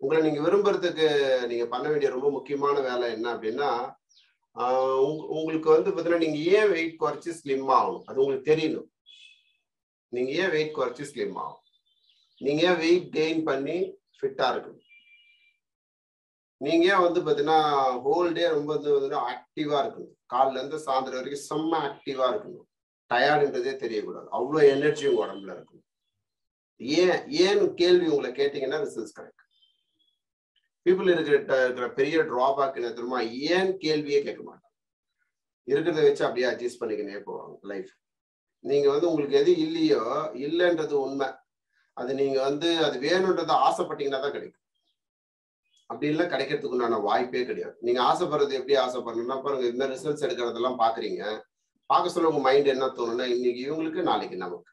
உங்களை நீங்க விரும்புறதுக்கு நீங்க பண்ண வேண்டிய ரொம்ப முக்கியமான வேலை என்ன அப்படின்னா ஆஹ் உங்க- உங்களுக்கு வந்து பாத்தீங்கன்னா நீங்க ஏன் வெயிட் குறைச்சு ஸ்லிம் ஆகணும் அது உங்களுக்கு தெரியணும் நீங்க ஏன் வெயிட் குறைச்சு ஸ்லிம் ஆகும் நீங்க ஏன் வெயிட் கெயின் பண்ணி ஃபிட்டா இருக்கணும் நீங்க ஏன் வந்து பாத்தீங்கன்னா ஹோல் டே ரொம்ப வந்து ஆக்டிவா இருக்கணும் காலைல இருந்து சாயந்தரம் வரைக்கும் செம்ம ஆக்டிவா இருக்கணும் டயர்டுன்றதே தெரியக்கூடாது அவ்வளோ எனர்ஜி உங்க உடம்புல இருக்கணும் ஏன் ஏன் கேள்வி உங்களை கேட்டீங்கன்னா ரிசல்ட்ஸ் கிடைக்கும் பீப்புள் இருக்கிற இருக்கிற பெரிய டிராபேக் என்ன தெரியுமா ஏன் கேள்வியே கேட்க மாட்டாங்க இருக்கிறத வச்சு அப்படியே அட்ஜஸ்ட் பண்ணிக்கினே போவாங்க லைஃப் நீங்க வந்து உங்களுக்கு எது இல்லையோ இல்லைன்றது உண்மை அது நீங்க வந்து அது வேணுன்றதை ஆசைப்பட்டீங்கன்னா தான் கிடைக்கும் அப்படி இல்லை கிடைக்கிறதுக்கு உண்டான வாய்ப்பே கிடையாது நீங்க ஆசைப்படுறது எப்படி ஆசைப்படணும்னா பாருங்க இந்த ரிசல்ட்ஸ் எடுக்கிறதெல்லாம் பாக்குறீங்க பார்க்க சொல்ல உங்க மைண்ட் என்ன தோணும்னா இன்னைக்கு இவங்களுக்கு நாளைக்கு நமக்கு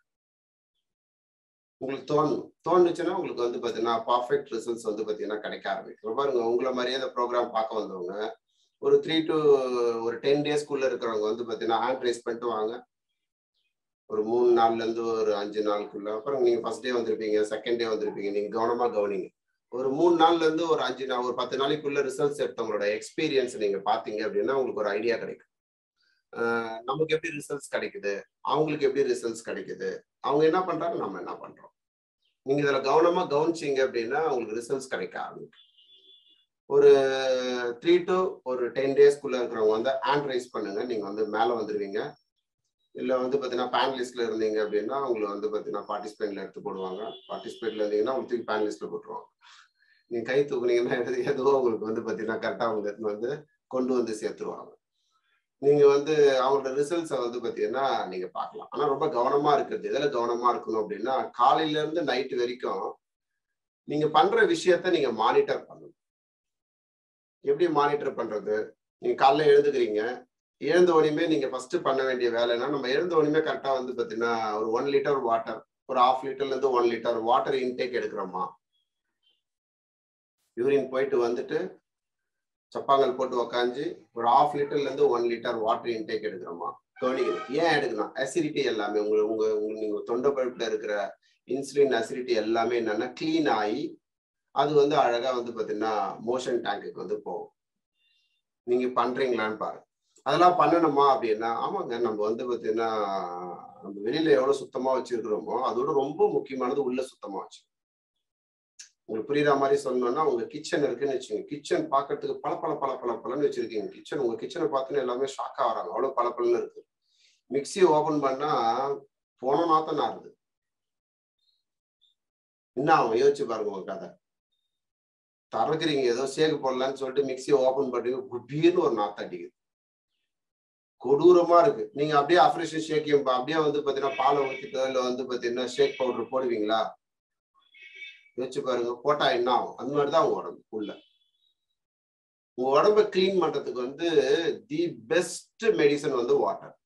உங்களுக்கு தோணும் தோணுச்சுன்னா உங்களுக்கு வந்து பாத்தீங்கன்னா பர்ஃபெக்ட் ரிசல்ட்ஸ் வந்து பாத்தீங்கன்னா கிடைக்க ஆரம்பிக்கும் பாருங்க உங்களை மாதிரியே இந்த ப்ரோக்ராம் பார்க்க வந்தவங்க ஒரு த்ரீ டு ஒரு டென் டேஸ்க்குள்ள இருக்கிறவங்க வந்து பாத்தீங்கன்னா ஹேண்ட் ரைஸ் பண்ணிட்டு வாங்க ஒரு மூணு நாள்ல இருந்து ஒரு அஞ்சு நாளுக்குள்ள அப்புறம் நீங்க ஃபர்ஸ்ட் டே வந்திருப்பீங்க செகண்ட் டே வந்திருப்பீங்க நீங்க கவனமா கவனிங்க ஒரு மூணு நாள்ல இருந்து ஒரு அஞ்சு நாள் ஒரு பத்து நாளைக்குள்ள ரிசல்ட்ஸ் எடுத்தவங்களோட எக்ஸ்பீரியன்ஸ் நீங்க பாத்தீங்க அப்படின்னா உங்களுக்கு ஒரு ஐடியா கிடைக்கும் ஆஹ் நமக்கு எப்படி ரிசல்ட்ஸ் கிடைக்குது அவங்களுக்கு எப்படி ரிசல்ட்ஸ் கிடைக்குது அவங்க என்ன பண்றாங்க நம்ம என்ன பண்றோம் நீங்க இதுல கவனமா கவனிச்சீங்க அப்படின்னா உங்களுக்கு ரிசல்ட்ஸ் கிடைக்க ஆரம்பிக்கும் ஒரு த்ரீ டு ஒரு டென் டேஸ்க்குள்ள இருக்கிறவங்க வந்து ஹேண்ட் ரைஸ் பண்ணுங்க நீங்க வந்து மேல வந்துருவீங்க இல்ல வந்து பாத்தீங்கன்னா பேனலிஸ்ட்ல இருந்தீங்க அப்படின்னா உங்களை வந்து பாத்தீங்கன்னா பார்ட்டிசிபேட்ல எடுத்து போடுவாங்க பார்ட்டிசிபேட்ல இருந்தீங்கன்னா உங்களுக்கு தூக்கி பேனலிஸ்ட்ல போட்டுருவாங்க நீங்க கை தூக்குனீங்கன்னா எது எதுவோ உங்களுக்கு வந்து பாத்தீங்கன்னா கரெக்டா அவங்க எடுத்துன்னு வந்து கொண்டு வந்து சேர்த்துருவாங்க நீங்க வந்து அவங்களோட ரிசல்ட்ஸை வந்து பாத்தீங்கன்னா நீங்க பார்க்கலாம் ஆனா ரொம்ப கவனமா இருக்கிறது எதுல கவனமா இருக்கணும் அப்படின்னா காலையில இருந்து நைட்டு வரைக்கும் நீங்க பண்ற விஷயத்த நீங்க மானிட்டர் பண்ணணும் எப்படி மானிட்டர் பண்றது நீங்க காலைல எழுந்துக்கிறீங்க எழுந்த உடனே நீங்க ஃபர்ஸ்ட் பண்ண வேண்டிய வேலைன்னா நம்ம எழுந்த உடனே கரெக்டா வந்து பாத்தீங்கன்னா ஒரு ஒன் லிட்டர் வாட்டர் ஒரு ஹாஃப் லிட்டர்ல இருந்து ஒன் லிட்டர் வாட்டர் இன்டேக் எடுக்கிறோமா யூரின் போயிட்டு வந்துட்டு சப்பாங்கல் போட்டு உக்காந்து ஒரு ஹாஃப் லிட்டர்ல இருந்து ஒன் லிட்டர் வாட்டர் இன்டேக் எடுக்கிறோமா கவனிக்கணும் ஏன் எடுக்கணும் அசிடிட்டி எல்லாமே உங்க உங்க உங்க நீங்க தொண்டை பழுப்புல இருக்கிற இன்சுலின் அசிடிட்டி எல்லாமே என்னன்னா க்ளீன் ஆகி அது வந்து அழகா வந்து பாத்தீங்கன்னா மோஷன் டேங்குக்கு வந்து போகும் நீங்க பண்றீங்களான்னு பாருங்க அதெல்லாம் பண்ணணுமா அப்படின்னா ஆமாங்க நம்ம வந்து பாத்தீங்கன்னா நம்ம வெளியில எவ்வளவு சுத்தமா வச்சிருக்கிறோமோ அதோட ரொம்ப முக்கியமானது உள்ள சுத்தமா வச்சு உங்களுக்கு புரியுற மாதிரி சொல்லணும்னா உங்க கிச்சன் இருக்குன்னு வச்சுங்க கிச்சன் பாக்குறதுக்கு பல பல பல பல பலன்னு வச்சிருக்கீங்க கிச்சன் உங்க கிச்சனை பார்த்துன்னு எல்லாமே ஷாக்கா வராங்க அவ்வளவு பல பலன்னு இருக்கு மிக்சி ஓபன் பண்ணா போன நாத்தம் நாருது என்ன அவங்க யோசிச்சு பாருங்க உங்க கதை திறக்குறீங்க ஏதோ சேகு போடலான்னு சொல்லிட்டு மிக்சியை ஓபன் பண்ணி குப்பீர்னு ஒரு நாத்தம் அடிக்குது கொடூரமா இருக்கு நீங்க அப்படியே அஃப்ரெஷன் ஷேக்கையும் அப்படியே வந்து பாத்தீங்கன்னா பாலை ஊற்றிட்டோ இல்ல வந்து பாத்தீங்கன்னா ஷேக் பவுடர் போடுவீங்களா யோசிச்சு பாருங்க போட்டா என்ன ஆகும் அந்த மாதிரிதான் உங்க உடம்பு உள்ள உங்க உடம்ப கிளீன் பண்றதுக்கு வந்து தி பெஸ்ட் மெடிசன் வந்து water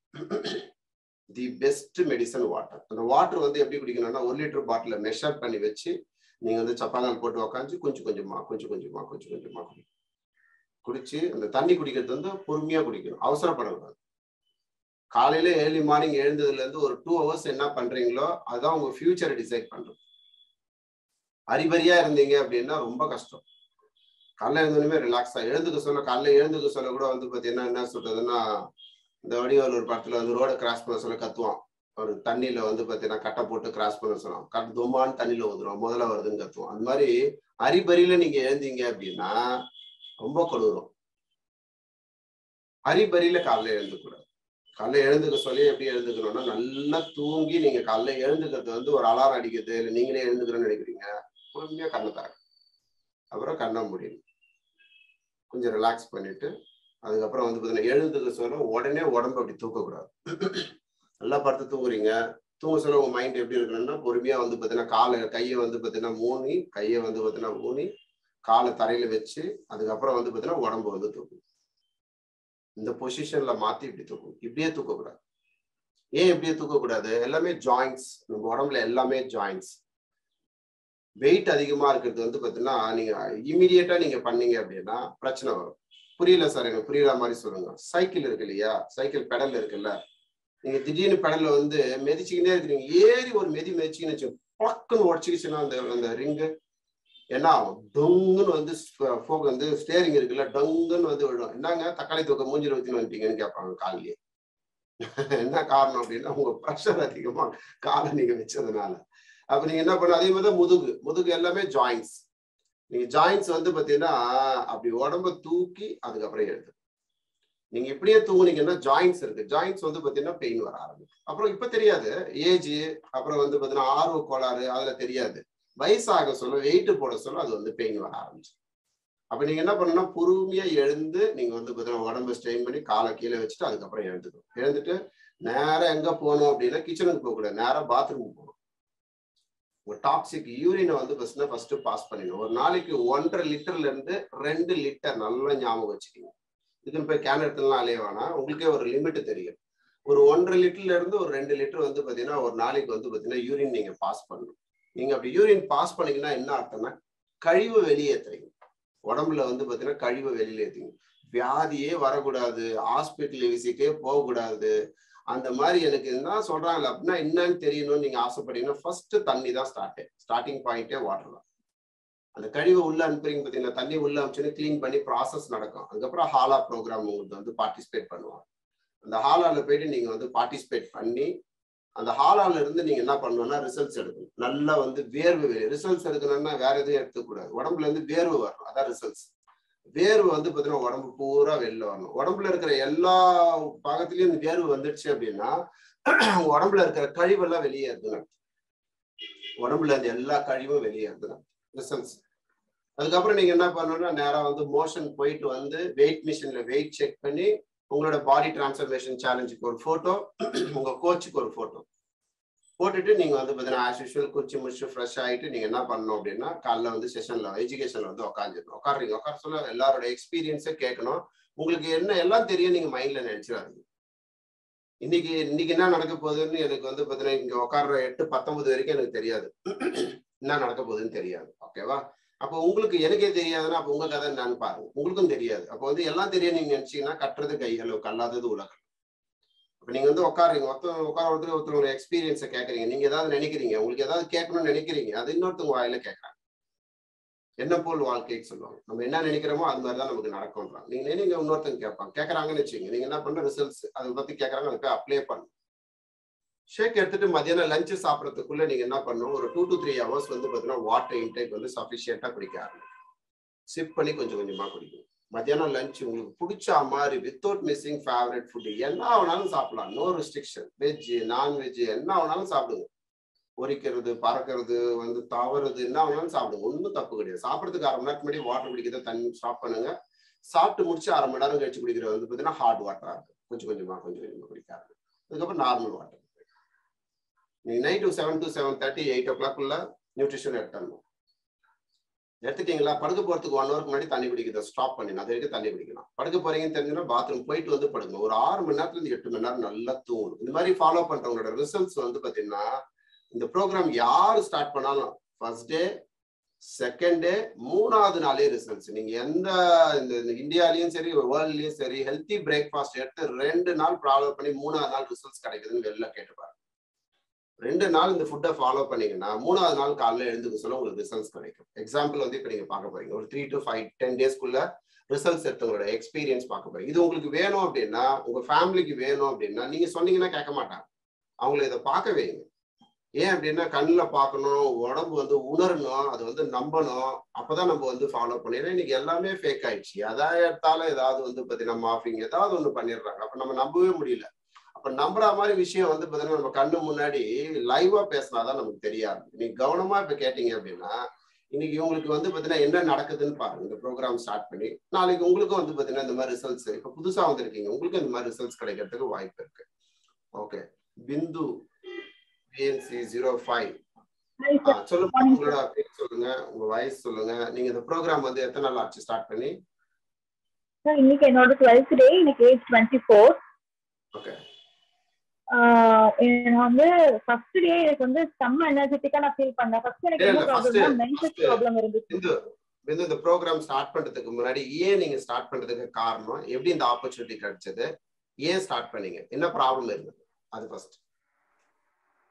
the best medicine water அந்த வாட்டர் வந்து எப்படி குடிக்கணும்னா ஒரு லிட்டர் பாட்டில மெஷர் பண்ணி வச்சு நீங்க வந்து சப்பாங்கால் போட்டு உக்காந்து கொஞ்சம் கொஞ்சமா கொஞ்சம் கொஞ்சமா கொஞ்சம் கொஞ்சமா குடிக்கணும் குடிச்சு அந்த தண்ணி குடிக்கிறது வந்து பொறுமையா குடிக்கணும் அவசரப்படக்கூடாது காலையில ஏர்லி மார்னிங் எழுந்ததுல இருந்து ஒரு டூ ஹவர்ஸ் என்ன பண்றீங்களோ அதுதான் உங்க ஃபியூச்சரை டிசைட் பண்றது அறிபறியா இருந்தீங்க அப்படின்னா ரொம்ப கஷ்டம் காலைல எழுந்தோடனே ரிலாக்ஸா எழுந்துக்க சொல்ல காலைல எழுந்துக்க சொல்ல கூட வந்து பாத்தீங்கன்னா என்ன சொல்றதுன்னா இந்த வடிவேல் ஒரு படத்துல வந்து ரோட கிராஸ் பண்ண சொல்ல கத்துவான் ஒரு தண்ணியில வந்து பாத்தீங்கன்னா கட்டை போட்டு கிராஸ் பண்ண சொல்லலாம் கட் துமான்னு தண்ணியில ஊதுருவோம் முதல்ல வருதுன்னு கத்துவோம் அந்த மாதிரி அரிபரியில நீங்க எழுந்தீங்க அப்படின்னா ரொம்ப கொடூரம் அரிபரியில காலைல எழுந்துக்கூடாது காலைல எழுந்துக்க சொல்லி எப்படி எழுந்துக்கணும்னா நல்லா தூங்கி நீங்க காலைல எழுந்துக்கிறது வந்து ஒரு அலாரம் அடிக்குது இல்லை நீங்களே எழுந்துக்கிறேன்னு நினைக்கிறீங்க பொறுமையா கண்ணை தர அப்புறம் கண்ணை முடியும் கொஞ்சம் ரிலாக்ஸ் பண்ணிட்டு அதுக்கப்புறம் வந்து பார்த்தீங்கன்னா எழுந்துக்க சொல்ல உடனே உடம்பு அப்படி தூக்கக்கூடாது நல்லா படுத்து தூங்குறீங்க தூங்க சொல்ல உங்க மைண்ட் எப்படி இருக்கணும்னா பொறுமையா வந்து பார்த்தீங்கன்னா காலை கையை வந்து பார்த்தீங்கன்னா மூணி கையை வந்து பார்த்தீங்கன்னா ஊனி காலை தரையில வச்சு அதுக்கப்புறம் வந்து பார்த்தீங்கன்னா உடம்பு வந்து தூக்கும் இந்த பொசிஷன்ல மாத்தி இப்படி தூக்கும் இப்படியே தூக்கக்கூடாது ஏன் இப்படியே தூக்கக்கூடாது எல்லாமே ஜாயின்ஸ் நம்ம உடம்புல எல்லாமே ஜாயின்ஸ் வெயிட் அதிகமா இருக்கிறது வந்து பாத்தீங்கன்னா நீங்க இமீடியட்டா நீங்க பண்ணீங்க அப்படின்னா பிரச்சனை வரும் புரியல சார் எனக்கு புரியுற மாதிரி சொல்லுங்க சைக்கிள் இருக்கு இல்லையா சைக்கிள் பெடல் இருக்குல்ல நீங்க திடீர்னு பெடல்ல வந்து மிதிச்சுக்கிட்டே இருக்கிறீங்க ஏறி ஒரு மெதி மிதிச்சிங்கன்னு வச்சு பக்குன்னு உடச்சிக்கிச்சுன்னா அந்த அந்த ரிங்கு என்ன ஆகும் டொங்குன்னு வந்து ஃபோக் வந்து ஸ்டேரிங் இருக்குல்ல டொங்குன்னு வந்து விழும் என்னங்க தக்காளி தொக்க மூஞ்சில ஊத்தின்னு வந்துட்டீங்கன்னு கேட்பாங்க காலையிலே என்ன காரணம் அப்படின்னா உங்க ப்ரெஷர் அதிகமா காலை நீங்க வச்சதுனால அப்ப நீங்க என்ன பண்ண அதே மாதிரி தான் முதுகு முதுகு எல்லாமே ஜாயின்ஸ் நீங்க ஜாயின்ஸ் வந்து பாத்தீங்கன்னா அப்படி உடம்ப தூக்கி அதுக்கப்புறம் எழுது நீங்க இப்படியே தூங்குனீங்கன்னா ஜாயின்ஸ் இருக்கு ஜாயின்ஸ் வந்து பாத்தீங்கன்னா பெயின் வர ஆரம்பிக்கும் அப்புறம் இப்ப தெரியாது ஏஜ் அப்புறம் வந்து பாத்தீங்கன்னா ஆர்வ கோளாறு அதுல தெரியாது வயசாக சொல்ல வெயிட் போட சொல்ல அது வந்து பெயின் வர ஆரம்பிச்சு அப்ப நீங்க என்ன பண்ணணும்னா பொறுமையா எழுந்து நீங்க வந்து பாத்தீங்கன்னா உடம்ப ஸ்ட்ரெயின் பண்ணி காலை கீழே வச்சுட்டு அதுக்கப்புறம் எழுந்துக்கணும் எழுந்துட்டு நேரா எங்க போகணும் அப்படின்னா கிச்சனுக்கு போக கூடாது நேரா பாத்ரூம் போகணும் உங்க டாக்ஸிக் யூரினை வந்து ஃபர்ஸ்ட் ஃபர்ஸ்ட் பாஸ் பண்ணிடணும் ஒரு நாளைக்கு ஒன்றரை லிட்டர்ல இருந்து ரெண்டு லிட்டர் நல்லா ஞாபகம் வச்சுக்கோங்க இதுன்னு போய் கேன் எடுத்துலாம் அலைய வேணாம் உங்களுக்கே ஒரு லிமிட் தெரியும் ஒரு ஒன்றரை லிட்டர்ல இருந்து ஒரு ரெண்டு லிட்டர் வந்து பாத்தீங்கன்னா ஒரு நாளைக்கு வந்து பாத்தீங்கன்னா யூரின் நீங்க பாஸ் பண்ணணும் நீங்க அப்படி யூரின் பாஸ் பண்ணீங்கன்னா என்ன அர்த்தம்னா கழிவு வெளியேற்றுறீங்க உடம்புல வந்து பாத்தீங்கன்னா கழிவு வெளியில ஏற்றுங்க வியாதியே வரக்கூடாது ஹாஸ்பிட்டல் விசிட்டே போகக்கூடாது அந்த மாதிரி எனக்கு என்ன சொல்றாங்க அப்படின்னா என்னன்னு தெரியணும்னு நீங்க ஆசைப்பட்டீங்கன்னா ஃபர்ஸ்ட் தண்ணி தான் ஸ்டார்ட் ஸ்டார்டிங் பாயிண்டே வாட்டர் தான் அந்த கழிவை உள்ள அனுப்புறீங்க பார்த்தீங்கன்னா தண்ணி உள்ள அனுப்பிச்சுன்னு க்ளீன் பண்ணி ப்ராசஸ் நடக்கும் அதுக்கப்புறம் ஹாலா ப்ரோக்ராம் உங்களுக்கு வந்து பார்ட்டிசிபேட் பண்ணுவாங்க அந்த ஹாலால போயிட்டு நீங்க வந்து பார்ட்டிசிபேட் பண்ணி அந்த ஹாலால இருந்து நீங்க என்ன பண்ணணும்னா ரிசல்ட்ஸ் எடுக்கணும் நல்லா வந்து வேர்வு ரிசல்ட்ஸ் எடுக்கணும்னா வேற எதுவும் எடுத்துக்கூடாது உடம்புல இருந்து வேர்வு வரணும் அதான் ரிசல்ட்ஸ் வேர்வு வந்து பார்த்தீங்கன்னா உடம்பு பூரா வெளில வரணும் உடம்புல இருக்கிற எல்லா பாகத்திலயும் இந்த வேர்வு வந்துடுச்சு அப்படின்னா உடம்புல இருக்கிற கழிவெல்லாம் வெளியேறுதுங்க உடம்புல இருந்து எல்லா கழிவும் வெளியேறுதுங்க ரிசல்ட்ஸ் அதுக்கப்புறம் நீங்க என்ன பண்ணணும்னா நேரா வந்து மோஷன் போயிட்டு வந்து வெயிட் மிஷின்ல வெயிட் செக் பண்ணி உங்களோட பாடி டிரான்ஸ்ஃபர்மேஷன் சேலஞ்சுக்கு ஒரு போட்டோ உங்க கோச்சுக்கு ஒரு போட்டோ போட்டுட்டு நீங்க வந்து பார்த்தீங்கன்னா ஆஸ் யூஷுவல் குச்சி முடிச்சு ஃப்ரெஷ் ஆகிட்டு நீங்க என்ன பண்ணணும் அப்படின்னா காலைல வந்து செஷன்ல எஜுகேஷன்ல வந்து உட்காந்துருக்கணும் உட்காடுறீங்க உட்கார சொல்ல எல்லாரோட எக்ஸ்பீரியன்ஸை கேட்கணும் உங்களுக்கு என்ன எல்லாம் தெரியும் நீங்க மைண்ட்ல நினைச்சிடாதீங்க இன்னைக்கு இன்னைக்கு என்ன நடக்க போகுதுன்னு எனக்கு வந்து பார்த்தீங்கன்னா இங்க உட்கார்ற எட்டு பத்தொன்பது வரைக்கும் எனக்கு தெரியாது என்ன நடக்க போகுதுன்னு தெரியாது ஓகேவா அப்போ உங்களுக்கு எனக்கே தெரியாதுன்னா அப்போ உங்க கதை என்னன்னு பாருங்க உங்களுக்கும் தெரியாது அப்போ வந்து எல்லாம் தெரியும் நீங்க நினைச்சீங்கன்னா கட்டுறது கையளவு கல்லாதது உலகம் இப்போ நீங்க வந்து உட்காருங்க ஒருத்தர் உட்கார ஒருத்தர் ஒருத்தர் எக்ஸ்பீரியன்ஸை கேட்குறீங்க நீங்க ஏதாவது நினைக்கிறீங்க உங்களுக்கு ஏதாவது கேட்கணும்னு நினைக்கிறீங்க அது இன்னொருத்தவங்க வாயில கேட்கறாங்க என்ன போல் வாழ்க்கைக்கு சொல்லுவாங்க நம்ம என்ன நினைக்கிறோமோ அது மாதிரி தான் நமக்கு நடக்கும்ன்றாங்க நீங்க நினைங்க இன்னொருத்தங்க கேட்பாங்க கேட்கறாங்கன்னு வச்சுங்க நீங்க என்ன பண்ண ரிசல்ட்ஸ் அதை பத்தி கேட்கறாங்க அதை போய் அப்ளை பண்ணணும் ஷேக் எடுத்துட்டு மதியானம் லஞ்சு சாப்பிட்றதுக்குள்ள நீங்க என்ன பண்ணணும் ஒரு டூ டு த்ரீ ஹவர்ஸ் வந்து பார்த்தீங்கன்னா வாட்டர் இன்டேக் வந்து சஃபிஷியண்டா குடிக்க ஆரம்பிக்கும் சிப் பண்ணி கொஞ்சம் கொஞ்சமா குடிக்கணும் மத்தியானம் லஞ்ச் உங்களுக்கு பிடிச்ச மாதிரி வித்தவுட் மிஸ்ஸிங் ஃபேவரட் ஃபுட் என்ன வேணாலும் சாப்பிடலாம் நோ ரெஸ்ட்ரிக்ஷன் வெஜ் நான்வெஜ் என்ன வேணாலும் சாப்பிடுங்க பொரிக்கிறது பறக்கிறது வந்து தவறுது என்ன வேணாலும் சாப்பிடுங்க ஒன்றும் தப்பு கிடையாது சாப்பிட்றதுக்கு அரை மணி நேரத்துக்கு முன்னாடி வாட்டர் குடிக்கிறத தண்ணி ஸ்டாப் பண்ணுங்க சாப்பிட்டு முடிச்சு அரை மணி நேரம் கழிச்சு குடிக்கிறது வந்து பார்த்தீங்கன்னா ஹாட் வாட்டரா இருக்கு கொஞ்சம் கொஞ்சமா கொஞ்சம் கொஞ்சமா குடிக்காது அதுக்கப்புறம் நார்மல் வாட்டர் நீங்க night to seven to seven thirty eight o'clock உள்ள நியூட்ரிஷன் எடுத்துடணும் எடுத்துட்டீங்களா படுக்க போறதுக்கு ஒன் ஹவருக்கு முன்னாடி தண்ணி குடிக்கிறத ஸ்டாப் பண்ணி அது வரைக்கும் தண்ணி குடிக்கலாம் படுக்க போறீங்கன்னு தெரிஞ்சுன்னா பாத்ரூம் போயிட்டு வந்து படுங்க ஒரு ஆறு மணி நேரத்துல இருந்து எட்டு மணி நேரம் நல்லா தூங்கணும் இந்த மாதிரி ஃபாலோ பண்றவங்களோட ரிசல்ட்ஸ் வந்து பாத்தீங்கன்னா இந்த ப்ரோக்ராம் யாரு ஸ்டார்ட் பண்ணாலும் ஃபர்ஸ்ட் டே செகண்ட் டே மூணாவது நாளே ரிசல்ட்ஸ் நீங்க எந்த இந்த இந்தியாலயும் சரி வேர்ல்ட்லயும் சரி ஹெல்த்தி பிரேக்ஃபாஸ்ட் எடுத்து ரெண்டு நாள் ப்ராப்ளம் பண்ணி மூணாவது நாள் ரிசல்ட்ஸ் கிடைக்குதுன்னு வெளில கேட்டுப்பாரு ரெண்டு நாள் இந்த ஃபுட்டை ஃபாலோ பண்ணீங்கன்னா மூணாவது நாள் காலைல எழுந்துக்க சொல்ல உங்களுக்கு ரிசல்ட்ஸ் கிடைக்கும் எக்ஸாம்பிள் வந்து இப்போ நீங்க பார்க்க போறீங்க ஒரு த்ரீ டு ஃபைவ் டென் டேஸ்க்குள்ள ரிசல்ட்ஸ் எடுத்தவங்களோட எக்ஸ்பீரியன்ஸ் பார்க்க போறீங்க இது உங்களுக்கு வேணும் அப்படின்னா உங்க ஃபேமிலிக்கு வேணும் அப்படின்னா நீங்க சொன்னீங்கன்னா கேட்க மாட்டாங்க அவங்கள இதை பார்க்க வைங்க ஏன் அப்படின்னா கண்ணில் பார்க்கணும் உடம்பு வந்து உணரணும் அது வந்து நம்பணும் அப்பதான் நம்ம வந்து ஃபாலோ பண்ணி இன்னைக்கு எல்லாமே ஃபேக் ஆயிடுச்சு அதான் எடுத்தாலும் ஏதாவது வந்து பார்த்தீங்கன்னா மாஃபிங் ஏதாவது ஒன்று பண்ணிடுறாங்க அப்ப நம்ம நம்பவே முடியல அப்ப நம்புற மாதிரி விஷயம் வந்து பாத்தீங்கன்னா நம்ம கண்ணு முன்னாடி லைவா பேசினாதான் நமக்கு தெரியாது நீங்க கவனமா இப்ப கேட்டீங்க அப்படின்னா இன்னைக்கு உங்களுக்கு வந்து பாத்தீங்கன்னா என்ன நடக்குதுன்னு பாருங்க இந்த ப்ரோக்ராம் ஸ்டார்ட் பண்ணி நாளைக்கு உங்களுக்கும் வந்து பாத்தீங்கன்னா இந்த மாதிரி ரிசல்ட்ஸ் இப்ப புதுசா வந்திருக்கீங்க உங்களுக்கும் இந்த மாதிரி ரிசல்ட்ஸ் கிடைக்கிறதுக்கு வாய்ப்பு இருக்கு okay Bindu BNC zero five சொல்லுங்க உங்களோட பேர் சொல்லுங்க உங்க வயசு சொல்லுங்க நீங்க இந்த ப்ரோக்ராம் வந்து எத்தனை நாள் ஆச்சு ஸ்டார்ட் பண்ணி சார் இன்னைக்கு என்னோட டுவெல்த் டே இன்னைக்கு ஏஜ் டுவெண்ட்டி ஃபோர் ஓகே நான் வந்து ஃபர்ஸ்ட் டே எனக்கு வந்து செம்ம எனர்ஜெட்டிக்கா நான் ஃபீல் பண்ணேன் ஃபர்ஸ்ட் எனக்கு என்ன ப்ராப்ளம்னா மென்சஸ் ப்ராப்ளம் இருந்துச்சு பிந்து பிந்து இந்த ப்ரோக்ராம் ஸ்டார்ட் பண்றதுக்கு முன்னாடி ஏன் நீங்க ஸ்டார்ட் பண்றதுக்கு காரணம் எப்படி இந்த ஆப்பர்ச்சுனிட்டி கிடைச்சது ஏன் ஸ்டார்ட் பண்ணீங்க என்ன ப்ராப்ளம் இருந்தது அது ஃபர்ஸ்ட்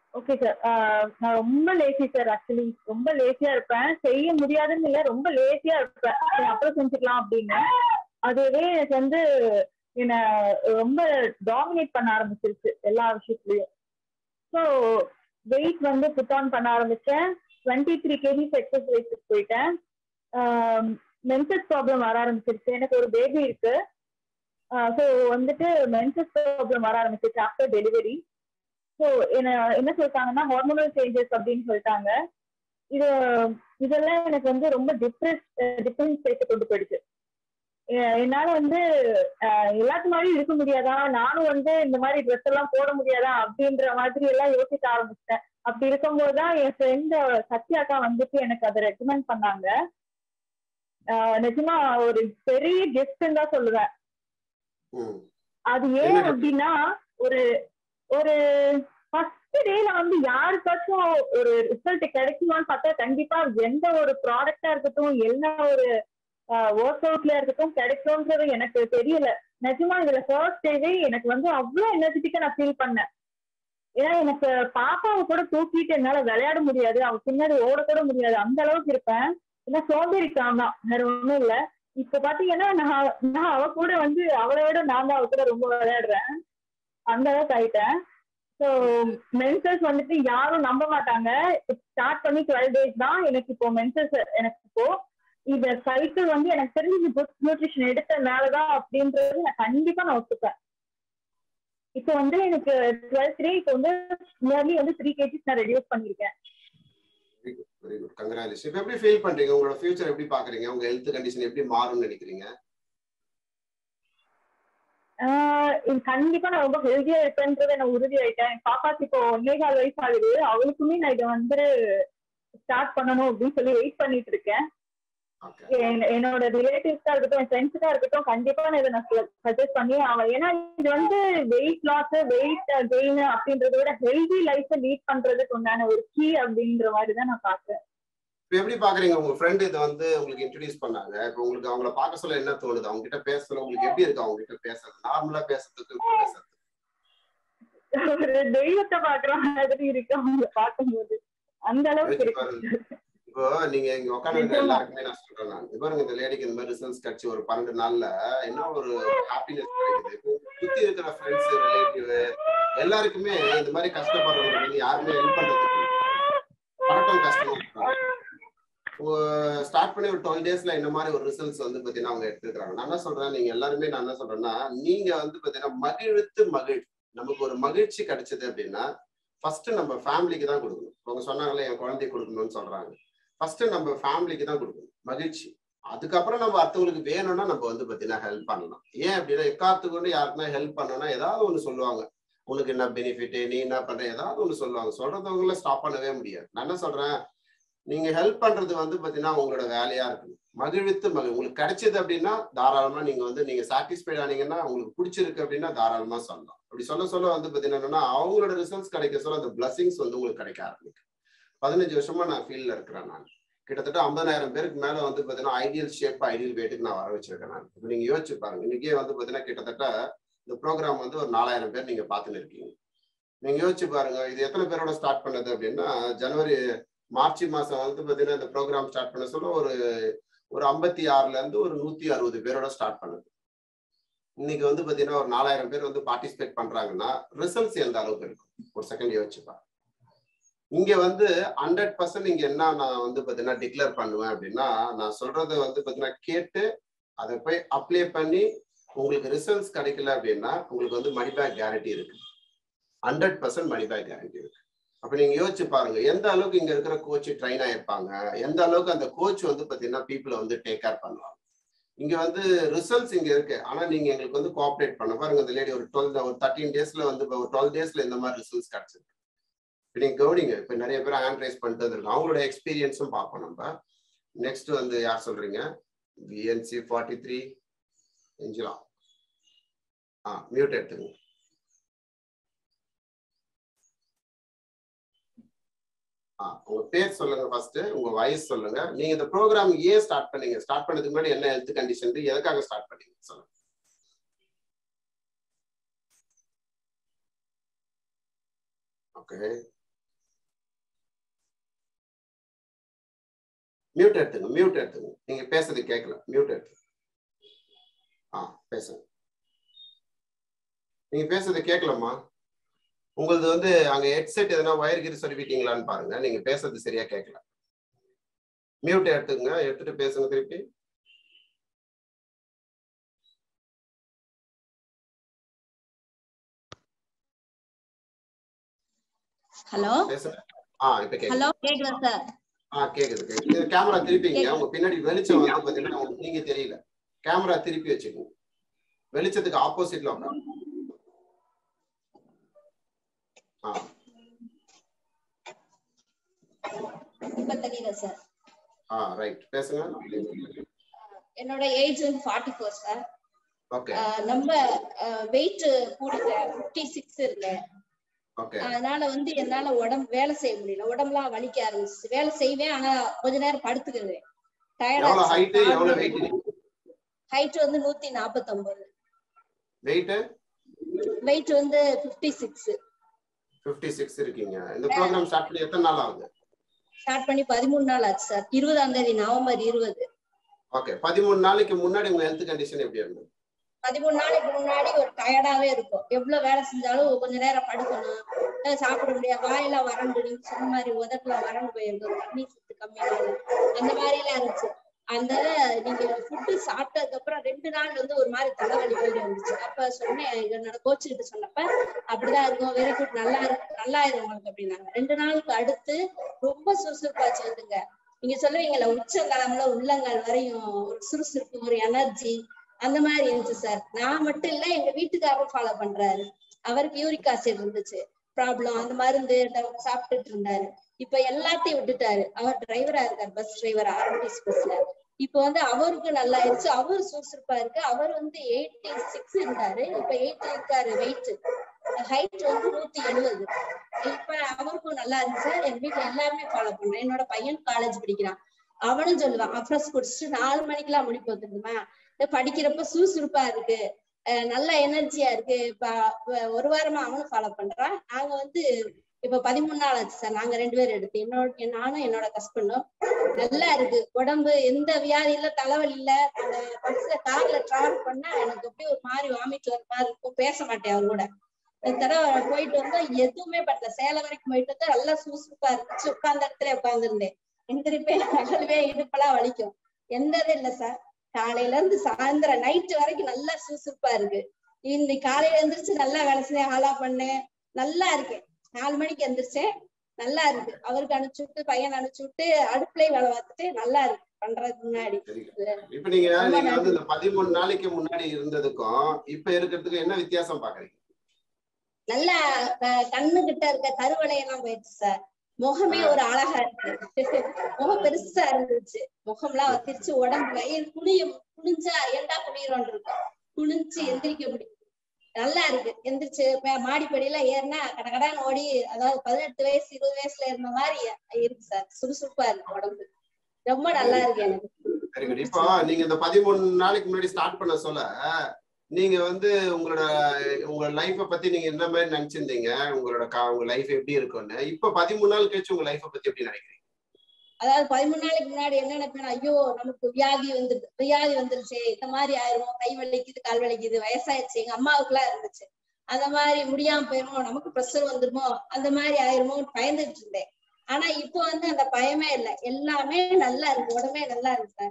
ஓகே சார் நான் ரொம்ப லேசி சார் ஆக்சுவலி ரொம்ப லேசியா இருப்பேன் செய்ய முடியாதுன்னு இல்லை ரொம்ப லேசியா இருப்பேன் சரி, அப்புறம் செஞ்சுக்கலாம் அப்படின்னு அதுவே எனக்கு வந்து என்ன ரொம்ப டாமினேட் பண்ண ஆரம்பிச்சிருச்சு எல்லா விஷயத்துலயும் ஸோ வெயிட் வந்து புட் ஆன் பண்ண ஆரம்பிச்சேன் twenty three kgs excess weight போயிட்டேன் மென்சஸ் ப்ராப்ளம் வர ஆரம்பிச்சிருச்சு எனக்கு ஒரு பேபி இருக்கு ஸோ வந்துட்டு மென்சஸ் ப்ராப்ளம் வர ஆரம்பிச்சிருச்சு ஆஃப்டர் டெலிவரி ஸோ என்ன என்ன சொல்லிட்டாங்கன்னா ஹார்மோனல் சேஞ்சஸ் அப்படின்னு சொல்லிட்டாங்க இது இதெல்லாம் எனக்கு வந்து ரொம்ப டிப்ரெஸ் டிப்ரெஸ் ஸ்டேட் கொண்டு போயிடுச்சு எ- என்னால வந்து அஹ், எல்லாத்து மாதிரியும் இருக்க முடியாதா நானும் வந்து இந்த மாதிரி ட்ரெஸ் எல்லாம் போட முடியாதா அப்படின்ற மாதிரி எல்லாம் யோசிக்க ஆரம்பிச்சிட்டேன் அப்படி இருக்கும்போது தான் என் ஃப்ரெண்ட் சத்யாக்கா வந்துட்டு எனக்கு அதை ரெக்கமெண்ட் பண்ணாங்க அஹ், நிஜமா ஒரு பெரிய கிஃப்ட்னு தான் சொல்லுவேன் ம் அது என்ன ஏன் gift? அப்படின்னா ஒரு ஒரு ஃபர்ஸ்ட் டேல வந்து யாருக்காச்சும் ஒரு ரிசல்ட் கிடைக்குமான்னு பார்த்தா கண்டிப்பா எந்த ஒரு ப்ராடக்டா இருக்கட்டும் என்ன ஒரு ஒர்க் அவுட்ல இருக்கட்டும் கிடைக்கும்ன்றது எனக்கு தெரியல நிஜமா இதுல ஃபர்ஸ்ட் டேவே எனக்கு வந்து அவ்வளவு எனர்ஜெட்டிக்கா நான் ஃபீல் பண்ணேன் ஏன்னா எனக்கு பாப்பாவை கூட தூக்கிட்டு என்னால விளையாட முடியாது அவ பின்னாடி ஓட கூட முடியாது அந்த அளவுக்கு இருப்பேன் ஏன்னா சோம்பேறிக்காம தான் வேற ஒண்ணும் இல்ல இப்ப பாத்தீங்கன்னா நான் நான் அவ கூட வந்து அவளை விட நான் தான் அவ கூட ரொம்ப விளையாடுறேன் அந்த அளவுக்கு ஆயிட்டேன் ஸோ மென்சஸ் வந்துட்டு யாரும் நம்ப மாட்டாங்க ஸ்டார்ட் பண்ணி டுவெல் டேஸ் தான் எனக்கு இப்போ மென்சஸ் எனக்கு இப்போ இந்த சைக்கிள் வந்து எனக்கு தெரிஞ்சு குட் நியூட்ரிஷன் எடுத்தனாலதான் அப்படின்றது நான் கண்டிப்பா நான் ஒத்துப்பேன் இப்போ வந்து எனக்கு டுவெல்த் டே இப்போ வந்து நியர்லி வந்து த்ரீ கேஜிஸ் நான் ரெடியூஸ் பண்ணிருக்கேன் very good very good congratulation இப்போ எப்படி ஃபீல் பண்றீங்க உங்களோட ஃபியூச்சர் எப்படி பாக்குறீங்க உங்க ஹெல்த் கண்டிஷன் எப்படி மாறும்னு நினைக்கிறீங்க ஆஹ் இது கண்டிப்பா நான் ரொம்ப ஹெல்தியா இருப்பேன்றது நான் உறுதியாயிட்டேன் என் பாப்பாக்கு இப்போ ஒன்னே கால் வயசு ஆகுது அவளுக்குமே நான் இதை வந்து ஸ்டார்ட் பண்ணணும் அப்படின்னு சொல்லி வெயிட் பண்ணிட்டு இருக்கேன் ஓகே என்- என்னோட ரிலேட்டிவ்ஸா இருக்கட்டும் என் ஃப்ரெண்ட்ஸுக்கா இருக்கட்டும் கண்டிப்பா நான் இதை நான் சஜஸ்ட் பண்ணி அவன் ஏன்னா இது வந்து வெயிட் லாஸ் வெயிட் கெயின் அப்படின்றத விட ஹெல்தி லைஃப் லீட் பண்றதுக்கு உண்டான ஒரு கீ அப்படின்ற மாதிரி தான் நான் பாக்குறேன் இப்போ எப்படி பாக்குறீங்க உங்க ஃப்ரெண்ட் இதை வந்து உங்களுக்கு இன்ட்ரடியூஸ் பண்ணாங்க இப்போ உங்களுக்கு அவங்கள பார்க்க சொல்ல என்ன தோணுது அவங்க கிட்ட பேச சொல்ல உங்களுக்கு எப்படி இருக்கு அவங்க கிட்ட பேசுறது நார்மலா பேசுறதுக்கு இப்படி பேசுறது ஒரு தெய்வத்தை பாக்குற மாதிரி இருக்கு அவங்கள பார்க்கும்போது அந்த அளவுக்கு யோசிச்சு இருக்கு பாருங்க. இப்போ நீங்க இங்க உட்காந்து எல்லாருக்குமே நான் சொல்றேன் நான் இப்போ பாருங்க இந்த லேடிக்கு இந்த மாதிரி ரிசல்ட்ஸ் கிடைச்சி ஒரு பன்னெண்டு நாள்ல என்ன ஒரு ஹாப்பினஸ் கிடைக்குது இப்போ சுத்தி இருக்கிற ஃப்ரெண்ட்ஸ் ரிலேட்டிவ் எல்லாருக்குமே இந்த மாதிரி கஷ்டப்படுறவங்க வந்து யாருமே ஹெல்ப் பண்றதுக்கு வரட்டும் கஷ்டமா ஸ்டார்ட் பண்ணி ஒரு டுவெல் டேஸ்ல இந்த மாதிரி ஒரு ரிசல்ட்ஸ் வந்து பாத்தீங்கன்னா அவங்க எடுத்துக்கிறாங்க நான் என்ன சொல்றேன் நீங்க எல்லாருமே நான் என்ன சொல்றேன்னா நீங்க வந்து பாத்தீங்கன்னா மகிழ்த்து மகிழ் நமக்கு ஒரு மகிழ்ச்சி கிடைச்சது அப்படின்னா ஃபர்ஸ்ட் நம்ம ஃபேமிலிக்கு தான் கொடுக்கணும் அவங்க சொன்னாங்களே என் குழந்தைக்கு கொடுக்கணும்னு சொல்றாங்க ஃபர்ஸ்ட் நம்ம ஃபேமிலிக்கு தான் கொடுக்கணும் மகிழ்ச்சி அதுக்கப்புறம் நம்ம அடுத்தவங்களுக்கு வேணும்னா நம்ம வந்து பாத்தீங்கன்னா ஹெல்ப் பண்ணலாம் ஏன் அப்படின்னா எக்காத்து கொண்டு யாருக்குன்னா ஹெல்ப் பண்ணனா ஏதாவது ஒண்ணு சொல்லுவாங்க உனக்கு என்ன பெனிஃபிட் நீ என்ன பண்ற ஏதாவது ஒண்ணு சொல்லுவாங்க சொல்றதவங்கள ஸ்டாப் பண்ணவே முடியாது நான் என்ன சொல்றேன் நீங்க ஹெல்ப் பண்றது வந்து பாத்தீங்கன்னா உங்களோட வேலையா இருக்கு மகிழ்வித்து மகிழ் உங்களுக்கு கிடைச்சது அப்படின்னா தாராளமா நீங்க வந்து நீங்க சாட்டிஸ்ஃபைட் ஆனீங்கன்னா உங்களுக்கு பிடிச்சிருக்கு அப்படின்னா தாராளமா சொல்லலாம் அப்படி சொல்ல சொல்ல வந்து பாத்தீங்கன்னா என்னன்னா, அவங்களோட ரிசல்ட்ஸ் கிடைக்க சொல்ல அந்த பிளஸிங்ஸ் வந்து உங்களுக்கு கிடைக்க ஆரம்பிக்கும் பதினஞ்சு வருஷமா நான் ஃபீல்ட்ல இருக்கிறேன் நான் கிட்டத்தட்ட ஐம்பதாயிரம் பேருக்கு மேல வந்து பாத்தீங்கன்னா ஐடியல் ஷேப் ஐடியல் வெயிட்டுக்கு நான் வர வச்சிருக்கேன் நான் இப்போ நீங்க யோசிச்சு பாருங்க இன்னைக்கே வந்து பாத்தீங்கன்னா கிட்டத்தட்ட இந்த ப்ரோக்ராம் வந்து ஒரு நாலாயிரம் பேர் நீங்க பார்த்துன்னு இருக்கீங்க நீங்க யோசிச்சு பாருங்க இது எத்தனை பேரோட ஸ்டார்ட் பண்ணது அப்படின்னா ஜனவரி மார்ச் மாசம் வந்து பாத்தீங்கன்னா இந்த ப்ரோக்ராம் ஸ்டார்ட் பண்ண சொல்ல ஒரு ஒரு ஐம்பத்தி ஆறுல இருந்து ஒரு நூத்தி அறுபது பேரோட ஸ்டார்ட் பண்ணுது இன்னைக்கு வந்து பாத்தீங்கன்னா ஒரு நாலாயிரம் பேர் வந்து பார்ட்டிசிபேட் பண்றாங்கன்னா ரிசல்ட்ஸ் எந்த அளவுக்கு இருக்கும் ஒரு செகண்ட் யோசிச்சுப்பா இங்க வந்து ஹண்ட்ரட் பர்சன்ட் இங்க என்ன நான் வந்து பாத்தீங்கன்னா டிக்ளேர் பண்ணுவேன் அப்படின்னா நான் சொல்றத வந்து பாத்தீங்கன்னா கேட்டு அதை போய் அப்ளை பண்ணி உங்களுக்கு ரிசல்ட்ஸ் கிடைக்கல அப்படின்னா உங்களுக்கு வந்து மணி பேக் கேரண்டி இருக்கு hundred percent money back guarantee இருக்கு அப்ப நீங்க யோசிச்சு பாருங்க எந்த அளவுக்கு இங்க இருக்கிற கோச் ட்ரெயின் ஆயிருப்பாங்க எந்த அளவுக்கு அந்த கோச் வந்து பாத்தீங்கன்னா பீப்புளை வந்து டேக் கேர் பண்ணுவாங்க இங்க வந்து ரிசல்ட்ஸ் இங்க இருக்கு ஆனா நீங்க எங்களுக்கு வந்து கோஆப்ரேட் பண்ண பாருங்க இந்த லேடி ஒரு டுவெல் ஒரு தேர்ட்டீன் டேஸ்ல வந்து இப்ப ஒரு டுவெல் டேஸ்ல இந்த மாதிரி ரிசல்ட்ஸ் கிடைச்சிருக்கு இப்ப நீங்க கவனிங்க இப்ப நிறைய பேர் ஹேண்ட் ரைஸ் பண்ணிட்டு வந்திருக்காங்க அவங்களோட எக்ஸ்பீரியன்ஸும் பார்ப்போம் நம்ம நெக்ஸ்ட் வந்து யார் சொல்றீங்க விஎன்சி ஃபார்ட்டி த்ரீ எஞ்சிலா ஆ மியூட் எடுத்துங்க ஆ உங்க பேர் சொல்லுங்க ஃபர்ஸ்ட் உங்க வயசு சொல்லுங்க நீங்க இந்த ப்ரோக்ராம் ஏன் ஸ்டார்ட் பண்ணீங்க ஸ்டார்ட் பண்ணதுக்கு முன்னாடி என்ன ஹெல்த் கண்டிஷன் எதுக்காக ஸ்டார்ட் பண்ணீங்க சொல்லுங்க ஓகே மியூட் எடுத்துங்க மியூட் எடுத்துங்க நீங்க பேசுறது கேட்கல மியூட் எடுத்துங்க ஆ பேசுங்க நீங்க பேசுறது கேட்கலம்மா உங்களது வந்து அங்க ஹெட்செட் எதனா வயர் கிரி சொல்லிவிட்டீங்களான்னு பாருங்க நீங்க பேசுறது சரியா கேட்கல மியூட் எடுத்துங்க எடுத்துட்டு பேசுங்க திருப்பி ஹலோ பேசுங்க ஆ இப்ப கேக்குது ஹலோ கேக்குதா சார் ஆ கேக்குது கேக்குது இது கேமரா திருப்பிங்க உங்க பின்னாடி வெளிச்சம் வந்து பாத்தீங்கன்னா உங்களுக்கு நீங்க தெரியல கேமரா திருப்பி வச்சுக்கோங்க வெளிச்சத்துக்கு ஆப்போசிட்ல உட்காரு ஆ இப்ப தெரியுதா சார் ஆ ரைட் பேசுங்க என்னோட ஏஜ் வந்து ஃபார்ட்டி ஃபோர் சார் ஓகே நம்ம வெயிட் கூடிட்டேன் ஃபிஃப்டி சிக்ஸ் இருக்கேன் ஓகே அதனால வந்து என்னால உடம்பு வேலை செய்ய முடியல உடம்புலாம் வலிக்க ஆரம்பிச்சு வேலை செய்வேன் ஆனா கொஞ்ச நேரம் படுத்துக்குவேன் எவ்வளவு ஹைட் எவ்வளவு டயர்டா வெயிட் ஹைட் வந்து நூத்தி நாற்பத்தி ஒன்பது வெயிட் வெயிட் வந்து ஃபிஃப்டி சிக்ஸ் பிப்டி சிக்ஸ் இருக்கீங்க இந்த ப்ரோக்ராம் ஸ்டார்ட் பண்ணி எத்தனை நாள் ஆகுது ஸ்டார்ட் பண்ணி பதிமூணு நாள் ஆச்சு சார் இருபதாம் தேதி நவம்பர் இருபது ஓகே பதிமூணு நாளைக்கு முன்னாடி உங்க ஹெல்த் கண்டிஷன் எப்படி இருந்தது பதிமூணு நாளைக்கு முன்னாடி ஒரு டயர்டாவே இருக்கும் எவ்வளவு வேலை செஞ்சாலும் கொஞ்ச நேரம் படுக்கணும் அஹ் சாப்பிட முடியாது வாயெல்லாம் வறண்டு நீங்க சொன்ன மாதிரி உதட்டுல வறண்டு போயிருக்கும் தண்ணி சத்து கம்மியாக அந்த மாதிரி எல்லாம் இருந்துச்சு அந்த நீங்க ஃபுட்டு சாப்பிட்டதுக்கு அப்புறம் ரெண்டு நாள் வந்து ஒரு மாதிரி தலைவலி மாதிரி இருந்துச்சு அப்ப சொன்னேன் என்னோட கோச்சு கிட்ட சொன்னப்ப அப்படிதான் இருக்கும் வெரி குட் நல்லா இருக்கு நல்லா ஆயிரும் உங்களுக்கு அப்படின்னாங்க ரெண்டு நாளுக்கு அடுத்து ரொம்ப சுறுசுறுப்பாச்சு வந்துங்க நீங்க சொல்லுவீங்கல்ல உச்சங்கலம்ல உள்ளங்கால் வரையும் ஒரு சுறுசுறுப்பு ஒரு எனர்ஜி அந்த மாதிரி இருந்துச்சு சார் நான் மட்டும் இல்ல எங்க வீட்டுக்காரரும் ஃபாலோ பண்றாரு அவருக்கு யூரிக் ஆசிட் இருந்துச்சு ப்ராப்ளம் அந்த மருந்து இந்த சாப்பிட்டுட்டு இருந்தாரு இப்ப எல்லாத்தையும் விட்டுட்டாரு அவர் டிரைவரா இருக்காரு பஸ் டிரைவர் ஆர்டிசி பஸ்ல இப்ப வந்து அவருக்கு நல்லா ஆயிடுச்சு அவரு சுறுசுறுப்பா இருக்கு அவர் வந்து எயிட்டி சிக்ஸ் இருந்தாரு இப்ப எயிட்டி இருக்காரு வெயிட் ஹைட் வந்து நூத்தி எழுபது இப்ப அவருக்கும் நல்லா இருந்துச்சு எங்க வீட்டுல எல்லாருமே ஃபாலோ பண்றேன் என்னோட பையன் காலேஜ் படிக்கிறான் அவனும் சொல்லுவான் அப்ரஸ் குடிச்சிட்டு நாலு மணிக்கெல்லாம் முடிப்பு வந்துருமா படிக்கிறப்ப சுறுசுறுப்பா இருக்கு அஹ் நல்ல எனர்ஜியா இருக்கு இப்ப அஹ் ஒரு வாரமா அவனும் ஃபாலோ பண்றான் நாங்க வந்து இப்ப பதிமூணு நாள் ஆச்சு சார் நாங்க ரெண்டு பேரும் எடுத்து என்னோட நானும் என்னோட ஹஸ்பண்டும் நல்லா இருக்கு உடம்பு எந்த வியாதி இல்ல தலைவலி இல்ல அந்த பஸ்ல கார்ல டிராவல் பண்ணா எனக்கு அப்படியே ஒரு மாதிரி வாமிட் வர மாதிரி இருக்கும் பேச மாட்டேன் அவர் கூட இந்த தடவை போயிட்டு வந்தா எதுவுமே பண்ணல சேலம் வரைக்கும் போயிட்டு வந்தா நல்லா சுறுசுறுப்பா இருந்துச்சு உட்கார்ந்த இடத்துல உட்கார்ந்துருந்தேன் எந்திரிப்பே நகலவே இடுப்பெல்லாம் வலிக்கும் எந்த இது இல்ல சார் காலையில இருந்து சாயந்தரம் நைட்டு வரைக்கும் நல்லா சுறுசுறுப்பா இருக்கு இன்னைக்கு காலையில எந்திரிச்சு நல்லா வேலை செஞ்சேன் ஆலா பண்ணேன் நல்லா இருக்கேன் நாலு மணிக்கு எந்திரிச்சேன் நல்லா இருக்கு அவருக்கு அனுப்பிச்சு விட்டு பையன் அனுப்பிச்சு விட்டு அடுப்புலயும் வேலை பார்த்துட்டு நல்லா இருக்கு பண்றதுக்கு முன்னாடி இப்ப நீங்க ரொம்ப நீங்க வந்து நன்றி. இந்த பதிமூணு நாளைக்கு முன்னாடி இருந்ததுக்கும் இப்ப இருக்கிறதுக்கும் என்ன வித்தியாசம் பாக்குறீங்க நல்லா க- கண்ணு கிட்ட இருக்க கருவளையெல்லாம் போயிடுச்சு சார் முகமே ஒரு அழகா இருக்கு முகம் பெருசா இருந்துச்சு முகம்லாம் வத்திருச்சு உடம்பு வயிறு குனியும் குனிஞ்சா ஏண்டா குனிறோம் இருக்கும் குனிஞ்சு எந்திரிக்க முடியும் நல்லா இருக்கு எந்திரிச்சு மே- மாடிப்படியில ஏறினா கடகடான்னு ஓடி அதாவது பதினெட்டு வயசு இருபது வயசுல இருந்த மாதிரி இருக்கு சார் சுறுசுறுப்பா இருக்கு உடம்பு ரொம்ப நல்லா இருக்கு எனக்கு வெரி குட் இப்போ நீங்க இந்த பதிமூணு நாளைக்கு முன்னாடி ஸ்டார்ட் பண்ண சொல்ல நீங்க வந்து உங்களோட உங்க லைஃப பத்தி நீங்க என்ன மாதிரி நினைச்சிருந்தீங்க உங்களோட கா- உங்க லைஃப் எப்படி இருக்கும்னு இப்ப பதிமூணு நாள் கழிச்சு உங்க லைஃப பத்தி எப்படி நினைக்கிறீங்க அதாவது பதிமூணு நாளைக்கு முன்னாடி என்ன நினைப்பேன் ஐயோ நமக்கு வியாதி வந்துருது வியாதி வந்துருச்சு இந்த மாதிரி ஆயிரும் கை வலிக்குது கால் வலிக்குது வயசாயிருச்சு எங்க அம்மாவுக்கு எல்லாம் இருந்துச்சு அந்த மாதிரி முடியாம போயிருமோ நமக்கு ப்ரெஷர் வந்துருமோ அந்த மாதிரி ஆயிருமோ பயந்துட்டு இருந்தேன் ஆனா இப்போ வந்து அந்த பயமே இல்லை எல்லாமே நல்லா இருக்கு உடம்பே நல்லா இருக்கு சார்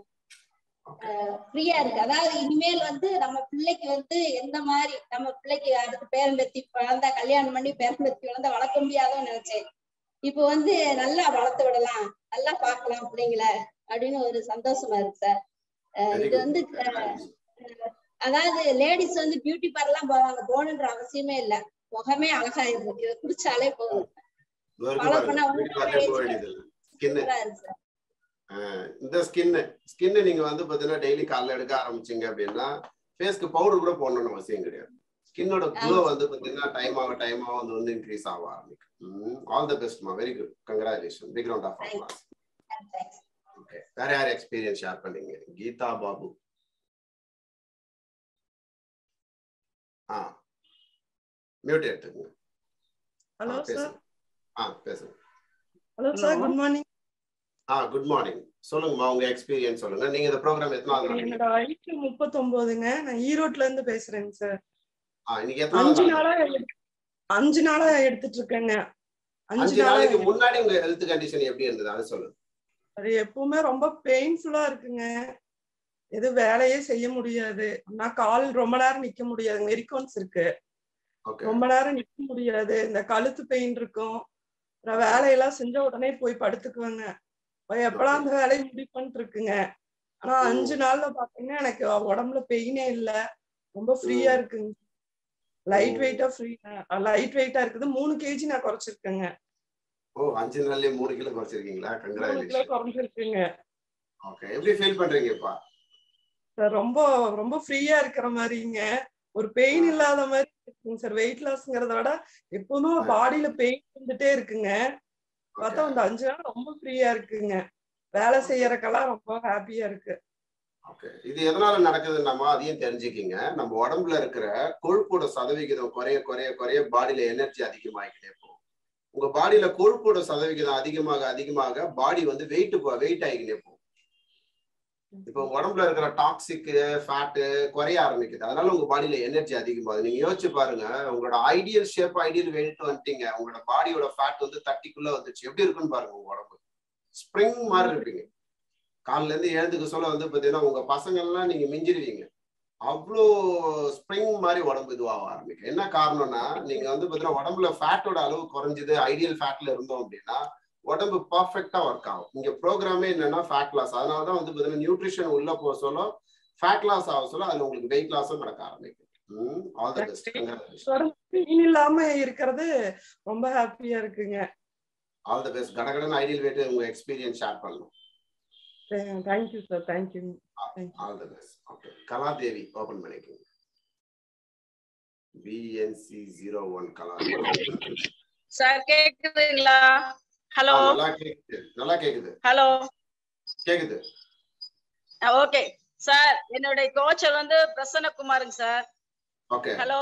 ஃப்ரீயா இருக்கு அதாவது இனிமேல் வந்து நம்ம பிள்ளைக்கு வந்து எந்த மாதிரி நம்ம பிள்ளைக்கு அடுத்து பேரம்பெத்தி வளர்ந்தா கல்யாணம் பண்ணி பேரம்பெத்தி வளர்ந்தா வளர்க்க முடியாதோன்னு நினைச்சேன் இப்போ வந்து நல்லா வளர்த்து விடலாம் நல்லா பார்க்கலாம் பிள்ளைங்கள அப்படின்னு ஒரு சந்தோஷமா இருக்கு சார் அஹ் Very இது good. வந்து அஹ், அதாவது லேடிஸ் வந்து பியூட்டி பார்லர்லாம் போவாங்க போகணுன்ற அவசியமே இல்ல முகமே அழகாயிருது இதை குடிச்சாலே போதும் இவருக்கு Follow பாருங்க, பண்ணா வீட்டு பார்லே போக வேண்டியது இல்லை ஸ்கின்னு சூப்பரா இருக்கு சார் இந்த ஸ்கின்னு ஸ்கின்னு நீங்க வந்து பாத்தீங்கன்னா டெய்லி காலைல எடுக்க ஆரம்பிச்சீங்க அப்படின்னா ஃபேஸ்க்கு பவுடர் கூட போடணும்னு அவசியம் கிடையாது ஸ்கின்னோட க்ளோ வந்து பாத்தீங்கன்னா டைம் ஆக டைம் ஆக வந்து வந்து இன்க்ரீஸ் ஆக ஆரம்பிக்கும் ஆல் த பெஸ்ட்மா very good congratulation big round of applause thanks okay வேற யார் எக்ஸ்பீரியன்ஸ் ஷேர் பண்ணீங்க கீதா பாபு ஆ மியூட் எடுத்துக்கங்க ஹலோ ஆ, சார் பேசுங்க ஆ பேசுங்க ஹலோ சார் குட் மார்னிங் ஆ குட் மார்னிங் சொல்லுங்கம்மா உங்க எக்ஸ்பீரியன்ஸ் சொல்லுங்க நீங்க இந்த ப்ரோக்ராம் எத்தனாவது நாள் என்னோட வயசு முப்பத்தொன்பதுங்க நான் ஈரோட்ல இருந்து பேசுறேங்க சார் ஆ இன்னைக்கு அஞ்சு எத்தனாவது நாள் நாளா எடு- அஞ்சு நாளா எடுத்துட்டு இருக்கேங்க அஞ்சு அஞ்சு நாளா நாளைக்கு முன்னாடி உங்க ஹெல்த் கண்டிஷன் எப்படி இருந்தது அது சொல்லுங்க அது எப்பவுமே ரொம்ப பெயின்ஃபுல்லா இருக்குங்க எது வேலையே செய்ய முடியாது நான் கால் ரொம்ப நேரம் நிக்க முடியாது மெரிகோன்ஸ் இருக்கு ஓகே ரொம்ப நேரம் நிக்க முடியாது இந்த கழுத்து பெயின் இருக்கும் அப்புறம் வேலையெல்லாம் செஞ்ச உடனே போய் படுத்துக்குவேங்க போய் எப்பலாம் அந்த வேலையை முடிப்பேன்ட்டு இருக்குங்க ஆனா ம். அஞ்சு நாள்ல பாத்தீங்கன்னா எனக்கு உடம்புல பெயினே இல்ல ரொம்ப ஃப்ரீயா ம். இருக்குங்க லைட் ம். வெயிட்டா ஃப்ரீ லைட் வெயிட்டா இருக்குது மூணு கேஜி நான் குறைச்சிருக்கேங்க ஓ அஞ்சு நாள்லயே மூணு கிலோ குறைச்சிருக்கீங்களா மூணு கிலோ கங்க்ராச்சுலேஷன் குறைஞ்சிருக்குங்க ஓகே எப்படி ஃபீல் பண்றீங்க இப்பா சார் ரொம்ப ரொம்ப ஃப்ரீயா இருக்கிற மாதிரிங்க ஒரு பெயின் இல்லாத மாதிரி இருக்குங்க சார் வெயிட் லாஸ்ங்கிறத விட எப்பவுமே பாடியில பெயின் வந்துட்டே இருக்குங்க பார்த்தா அந்த அஞ்சு நாள் ரொம்ப ஃப்ரீயா இருக்குங்க வேலை செய்யறக்கெல்லாம் ரொம்ப ஹாப்பியா இருக்கு ஓகே இது எதனால நடக்குதுன்னாமா அதையும் தெரிஞ்சுக்கிங்க நம்ம உடம்புல இருக்கிற கொழுப்போட சதவிகிதம் குறைய குறைய குறைய பாடியில எனர்ஜி அதிகமாகிக்கிட்டே போகும் உங்க பாடியில கொழுப்போட சதவிகிதம் அதிகமாக அதிகமாக பாடி வந்து வெயிட் வெயிட் ஆகிக்கிட்டே போகும் இப்போ உங்க உடம்புல இருக்கிற டாக்ஸிக் ஃபேட்டு குறைய ஆரம்பிக்குது அதனால உங்க பாடியில எனர்ஜி அதிகமாகுது நீங்க யோசிச்சு பாருங்க உங்களோட ஐடியல் ஷேப் ஐடியல் வெயிட் வந்துட்டீங்க உங்களோட பாடியோட ஃபேட் வந்து தட்டிக்குள்ள வந்துச்சு எப்படி இருக்குன்னு பாருங்க உங்க உடம்பு ஸ்ப்ரிங் மாதிரி இருப்பீங்க காலைல இருந்து எழுந்துக்க சொல்ல வந்து பாத்தீங்கன்னா உங்க பசங்க எல்லாம் நீங்க மிஞ்சிருவீங்க அவ்வளோ ஸ்ப்ரிங் மாதிரி உடம்பு இதுவாக ஆரம்பிக்கும் என்ன காரணம்னா நீங்க வந்து பாத்தீங்கன்னா உடம்புல ஃபேட்டோட அளவு குறைஞ்சது ஐடியல் ஃபேட்ல இருந்தோம் அப்படின்னா உடம்பு பர்ஃபெக்டா ஒர்க் ஆகும் இங்க ப்ரோக்ராமே என்னன்னா ஃபேட் லாஸ் அதனாலதான் வந்து பாத்தீங்கன்னா நியூட்ரிஷன் உள்ள போக சொல்ல ஃபேட் லாஸ் ஆக சொல்ல அதுல உங்களுக்கு வெயிட் லாஸும் நடக்க ஆரம்பிக்கும் ஆல் தி பெஸ்ட் பெயின் இல்லாம இருக்கிறது ரொம்ப ஹாப்பியா இருக்குங்க ஆல் தி பெஸ்ட் கடகடன் ஐடியல் வெயிட் உங்க எக்ஸ்பீரியன்ஸ் ஷேர் பண்ணணும் thank you sir thank you all the best okay Kaladevi open பண்ணிக்கோங்க BNC zero one Kaladevi sir கேக்குதுங்களா ஹலோ ஆ, நல்லா கேக்குது நல்லா கேக்குது ஹலோ கேக்குது ஓகே சார் என்னுடைய கோச்சர் வந்து பிரசன்னகுமாருங்க சார் ஓகே ஹலோ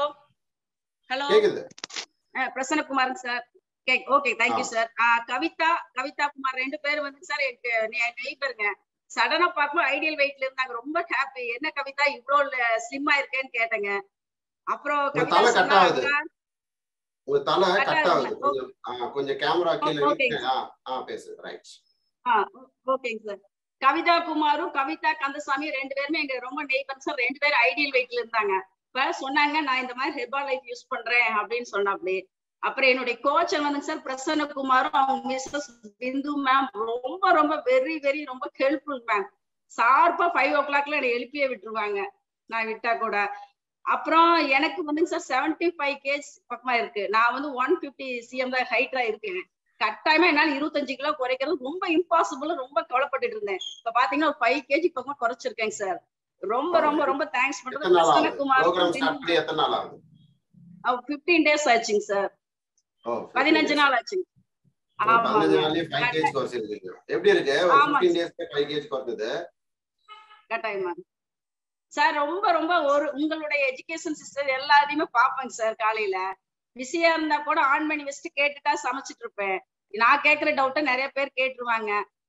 ஹலோ கேக்குது பிரசன்னகுமாருங்க சார் ஓகே தேங்க்யூ ஆ. சார் கவிதா கவிதா குமார் ரெண்டு பேரும் வந்து சார் எனக்கு நெய்பருங்க சடனா பார்க்கும்போது ஐடியல் வெயிட்ல இருந்தாங்க ரொம்ப ஹாப்பி என்ன கவிதா இவ்வளவு ஸ்லிம் ஆயிருக்கேன்னு கேட்டேங்க அப்புறம் உங்க கவிதா தலை cut சொன்னா ஆகுது. அக்கா, உங்க தலை Cut கட் ஆகுது ஆகுது. கொஞ்சம் ஆ, கொஞ்சம் கேமரா கீழே ஓ, okay. இருக்கு. ஆ ஆ பேசு ரைட் ஆ ஓகேங்க சார் கவிதா குமாரும் கவிதா கந்தசாமி ரெண்டு பேருமே எங்க ரொம்ப நெய்பர் சார் ரெண்டு பேரும் ஐடியல் வெயிட்ல இருந்தாங்க இப்ப சொன்னாங்க நான் இந்த மாதிரி ஹெர்பா லைஃப் யூஸ் பண்றேன் அப்படின்னு சொன்னாப்படி அப்புறம் என்னுடைய கோச்சர் வந்து சார் பிரசன்னகுமாரும் அவங்க மிஸ்ஸஸ் பிந்து மேம் ரொம்ப ரொம்ப வெரி வெரி ரொம்ப ஹெல்ப்ஃபுல் மேம் ஷார்ப்பா ஃபைவ் ஓ கிளாக்ல என்னை எழுப்பியே விட்டுருவாங்க நான் விட்டா கூட அப்புறம் எனக்கு வந்துங்க சார் செவன்டி ஃபைவ் கேஜ் பக்கமா இருக்கு நான் வந்து ஒன் பிப்டி சிஎம் தான் ஹைட்டா இருக்கேன் கட்டாயமா என்னால இருபத்தஞ்சு கிலோ குறைக்கிறது ரொம்ப இம்பாசிபிள் ரொம்ப கவலைப்பட்டுட்டு இருந்தேன் இப்ப பாத்தீங்கன்னா ஒரு ஃபைவ் கேஜி பக்கமா குறைச்சிருக்கேங்க சார் ரொம்ப ரொம்ப ரொம்ப தேங்க்ஸ் பண்றது எத்தனை நாள் ஆகுது பிரசன்னகுமார் ப்ரோக்ராம் ஸ்டார்ட் பண்ணி எத்தனை நாள் ஆகுது பிப்டீன் டேஸ் ஆச்சுங்க சார் ஓ பதினஞ்சு நாள் ஆச்சுங்க ஒரு பதினஞ்சு ஆமாங்க நாள்லயே ஃபைவ் கேஜ் குறைச்சிருக்கீங்க எப்படி இருக்கு ஒரு ஆமா. ஃபிஃப்டீன் டேஸ்ல ஃபைவ் கேஜ் குறைஞ்சது கட்டாயமா சார் ரொம்ப ரொம்ப ஒரு உங்களுடைய எஜுகேஷன் சிஸ்டம் எல்லாத்தையுமே பாப்பேங்க சார் காலையில பிஸியா இருந்தா கூட ஆன் பண்ணி வச்சுட்டு கேட்டுட்டா சமைச்சிட்டு இருப்பேன் நான் கேக்குற டவுட்டை நிறைய பேர் கேட்டுருவாங்க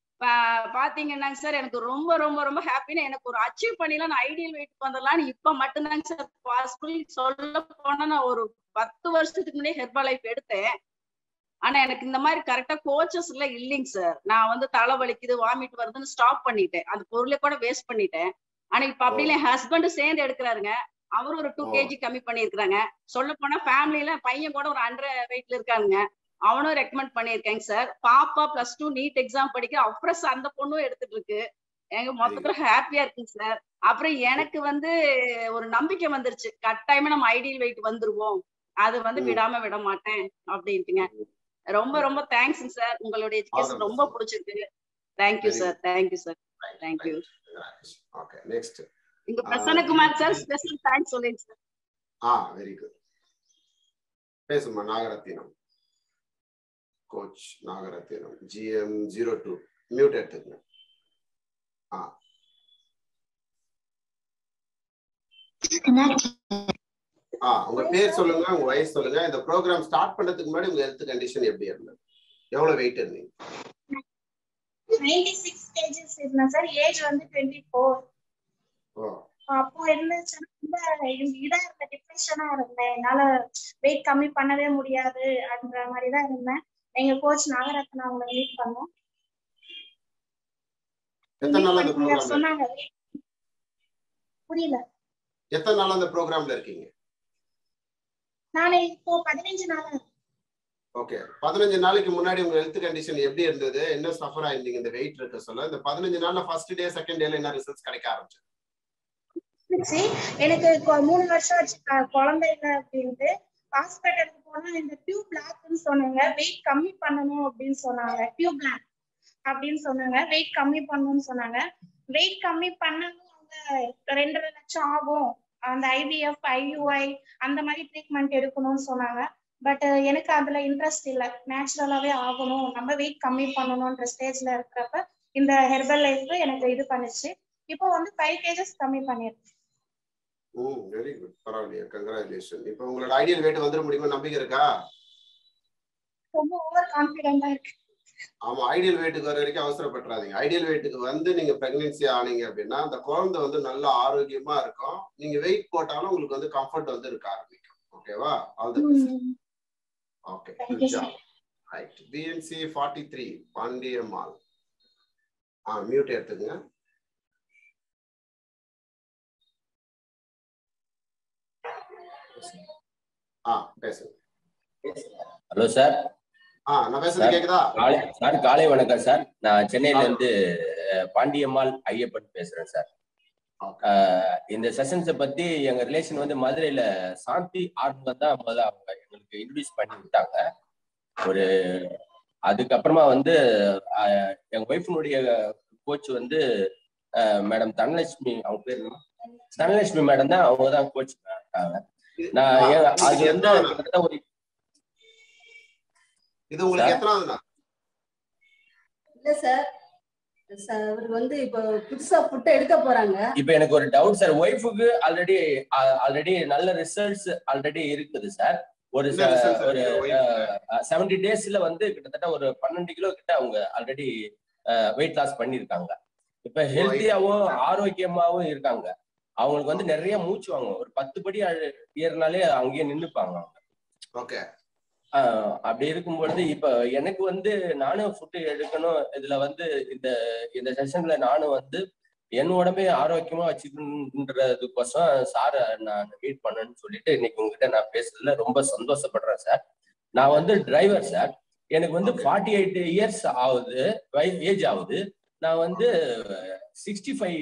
பா- பாத்தீங்கன்னாங்க சார் எனக்கு ரொம்ப ரொம்ப ரொம்ப ஹாப்பின்னு எனக்கு ஒரு அச்சீவ் பண்ணிலாம் நான் ஐடியல் வெயிட் வந்துடலாம்னு இப்ப மட்டும்தாங்க சார் பாசிபிள் சொல்ல போனா நான் ஒரு பத்து வருஷத்துக்கு முன்னாடியே ஹெர்பா லைஃப் எடுத்தேன் ஆனா எனக்கு இந்த மாதிரி கரெக்டா கோச்சஸ் எல்லாம் இல்லைங்க சார் நான் வந்து தலை வலிக்குது வாமிட் வருதுன்னு ஸ்டாப் பண்ணிட்டேன் அந்த பொருளை கூட வேஸ்ட் பண்ணிட்டேன் ஆனா இப்ப அப்படி இல்லை என் ஹஸ்பண்ட் சேர்ந்து எடுக்கிறாருங்க அவரும் ஒரு டூ ஓ. கேஜி கம்மி பண்ணிருக்காங்க சொல்ல போனா ஃபேமிலில பையன் கூட ஒரு ஹண்ட்ரட் வெயிட்ல இருக்காங்க அவனும் ரெக்கமெண்ட் பண்ணியிருக்கேங்க சார் பாப்பா பிளஸ் டூ நீட் எக்ஸாம் படிக்க அப்ரஸ் அந்த பொண்ணும் எடுத்துட்டு இருக்கு எங்க மொத்தத்துல ஹாப்பியா இருக்குங்க சார் அப்புறம் எனக்கு வந்து ஒரு நம்பிக்கை வந்துருச்சு கட்டாயமா நம்ம ஐடியல் வெயிட் வந்துருவோம் அது வந்து ம். விடாம விட மாட்டேன் அப்படின்ட்டுங்க ரொம்ப ரொம்ப தேங்க்ஸ் சார் உங்களுடைய எஜுகேஷன் ரொம்ப பிடிச்சிருக்கு thank you Very sir thank you sir thank you okay next இங்க ஆ, பிரசன்னகுமார் சார் ஸ்பெஷல் தேங்க்ஸ் சொல்லுங்க சார் ஆ வெரி குட் பேசுமா Nagarathinam coach Nagarathinam GM zero two mute எடுத்துக்கங்க ஆ ஆ உங்க பேர் சொல்லுங்க உங்க வயசு சொல்லுங்க இந்த ப்ரோக்ராம் ஸ்டார்ட் பண்றதுக்கு முன்னாடி உங்க ஹெல்த் கண்டிஷன் எப்படி இருந்தது எவ்வளவு வெயிட் இருந்தீங்க நைன்டி சிக்ஸ் கேஜிஸ் இருந்தேன் சார் ஏஜ் வந்து டுவெண்ட்டி ஃபோர் ஓ அப்போ இருந்துச்சுன்னா ரொம்ப இதா இருந்தேன் டிப்ரெஷனா இருந்தேன் என்னால வெயிட் கம்மி பண்ணவே முடியாது அப்படின்ற மாதிரி தான் இருந்தேன் எங்க கோச் நாகரத்னா அவங்கள மீட் பண்ணோம் எத்தனை நாள் அந்த meet பண்ணி ப்ரோக்ராம்ல சொன்னாங்க weight- புரியல எத்தனை நாள் அந்த ப்ரோக்ராம்ல இருக்கீங்க நானே இப்போ பதினஞ்சு நாளா ஓகே பதினஞ்சு நாளைக்கு முன்னாடி உங்க ஹெல்த் கண்டிஷன் எப்படி இருந்தது என்ன சஃபர் ஆயிருந்தீங்க இந்த வெயிட் இருக்க சொல்ல இந்த பதினஞ்சு நாள்ல ஃபர்ஸ்ட் டே செகண்ட் டேல என்ன ரிசல்ட்ஸ் கிடைக்க ஆரம்பிச்சு இருந்துச்சு எனக்கு கொ- மூணு வருஷம் ஆச்சு க- குழந்தை இல்லை அப்படின்ட்டு ஹாஸ்பிட்டலுக்கு போனா இந்த டியூப் பிளாக்னு சொன்னாங்க வெயிட் கம்மி பண்ணணும் அப்படின்னு சொன்னாங்க டியூப் பிளாக் அப்படின்னு சொன்னாங்க வெயிட் கம்மி பண்ணணும்னு சொன்னாங்க வெயிட் கம்மி பண்ணணும் அவங்க ரெண்டரை லட்சம் ஆகும் அந்த ஐவிஎஃப் ஐயுஐ அந்த மாதிரி ட்ரீட்மெண்ட் எடுக்கணும்னு சொன்னாங்க பட் எனக்கு அதுல இன்ட்ரெஸ்ட் இல்லை நேச்சுரலாவே ஆகணும் நம்ம வெயிட் கம்மி பண்ணணும்ன்ற ஸ்டேஜ்ல இருக்கிறப்ப இந்த ஹெர்பல் லைஃப் எனக்கு இது பண்ணுச்சு இப்போ வந்து ஃபைவ் கேஜஸ் கம்மி பண்ணிருக்கேன் ம் வெரி குட் பரவாயில்லையா கங்க்ராச்சுலேஷன் இப்போ உங்களோட ஐடியல் வெயிட் வந்துட முடியுமா நம்பிக்கை இருக்கா ரொம்ப ஓவர் கான்பிடென்டா இருக்கு ஆமா ஐடியல் வெயிட்டுக்கு வர வரைக்கும் அவசரப்பட்டுறாதீங்க ஐடியல் வெயிட்டுக்கு வந்து நீங்க பிரெக்னன்சி ஆனீங்க அப்படின்னா அந்த குழந்தை வந்து நல்ல ஆரோக்கியமா இருக்கும் நீங்க வெயிட் போட்டாலும் உங்களுக்கு வந்து கம்ஃபர்ட் வந்து இருக்க ஆரம்பிக்கும் ஓகேவா all the best okay Thank good you, sir. Job right PNC forty three Pandiammal ஆ மியூட் எடுத்துங்க ஆ பேசுங்க ஹலோ சார் ஆ நான் பேசுறது Sir. கேக்குதா காலை சார் காலை வணக்கம் சார் நான் சென்னையில இருந்து அஹ், பாண்டியம்மாள் ஐயப்பன் பேசுறேன் சார் Okay. அஹ், இந்த செஷன்ஸை பத்தி எங்க ரிலேஷன் வந்து மதுரையில சாந்தி ஆர்வம் தான் முதல்ல அவங்க எங்களுக்கு இன்ட்ரடியூஸ் பண்ணி விட்டாங்க ஒரு அதுக்கப்புறமா வந்து அஹ், எங்க ஒய்ஃபினுடைய கோச் வந்து மேடம் தனலட்சுமி அவங்க பேர் என்ன? தனலட்சுமி மேடம் தான் அவங்க தான் கோச் இருக்காங்க நான் ஆ, ஏன் அது உங்களுக்கு வந்து எத்தனாவது நாள்? கிட்டத்தட்ட ஒரு இது உங்களுக்கு Sir. எத்தனாவது நாள் இல்ல சார் சார் அவர் வந்து இப்போ புதுசா புட்டை எடுக்க போறாங்க இப்ப எனக்கு ஒரு டவுட் சார் ஒய்ஃபுக்கு ஆல்ரெடி ஆல்ரெடி நல்ல ரிசல்ட்ஸ் ஆல்ரெடி இருக்குது சார் ஒரு என்ன results ஒரு இருக்கு wife-க்கு? செவன்டி டேஸ்ல வந்து கிட்டத்தட்ட ஒரு பன்னெண்டு கிலோ கிட்ட அவங்க ஆல்ரெடி வெயிட் லாஸ் பண்ணிருக்காங்க இப்ப ஹெல்த்தியாவும் ஆரோக்கியமாவும் இருக்காங்க அவங்களுக்கு வந்து நிறைய மூச்சு வாங்கும் ஒரு பத்து படி அழ- ஏறினாலே அங்கேயே நின்னுப்பாங்க அவங்க ஓகே ஆஹ் அப்படி இருக்கும் பொழுது இப்ப எனக்கு வந்து நானும் ஃபுட்டு எடுக்கணும் இதுல வந்து இந்த இந்த செஷன்ல நானும் வந்து என் உடம்பே ஆரோக்கியமா வச்சுக்கணுன்றதுக்கோசம் சாரை நான் மீட் பண்ணேன்னு சொல்லிட்டு இன்னைக்கு உங்ககிட்ட நான் பேசுறதுல ரொம்ப சந்தோஷப்படுறேன் சார் நான் வந்து டிரைவர் சார் எனக்கு வந்து Okay. ஃபார்ட்டி எயிட் இயர்ஸ் ஆகுது ஏஜ் ஆகுது நான் வந்து sixty five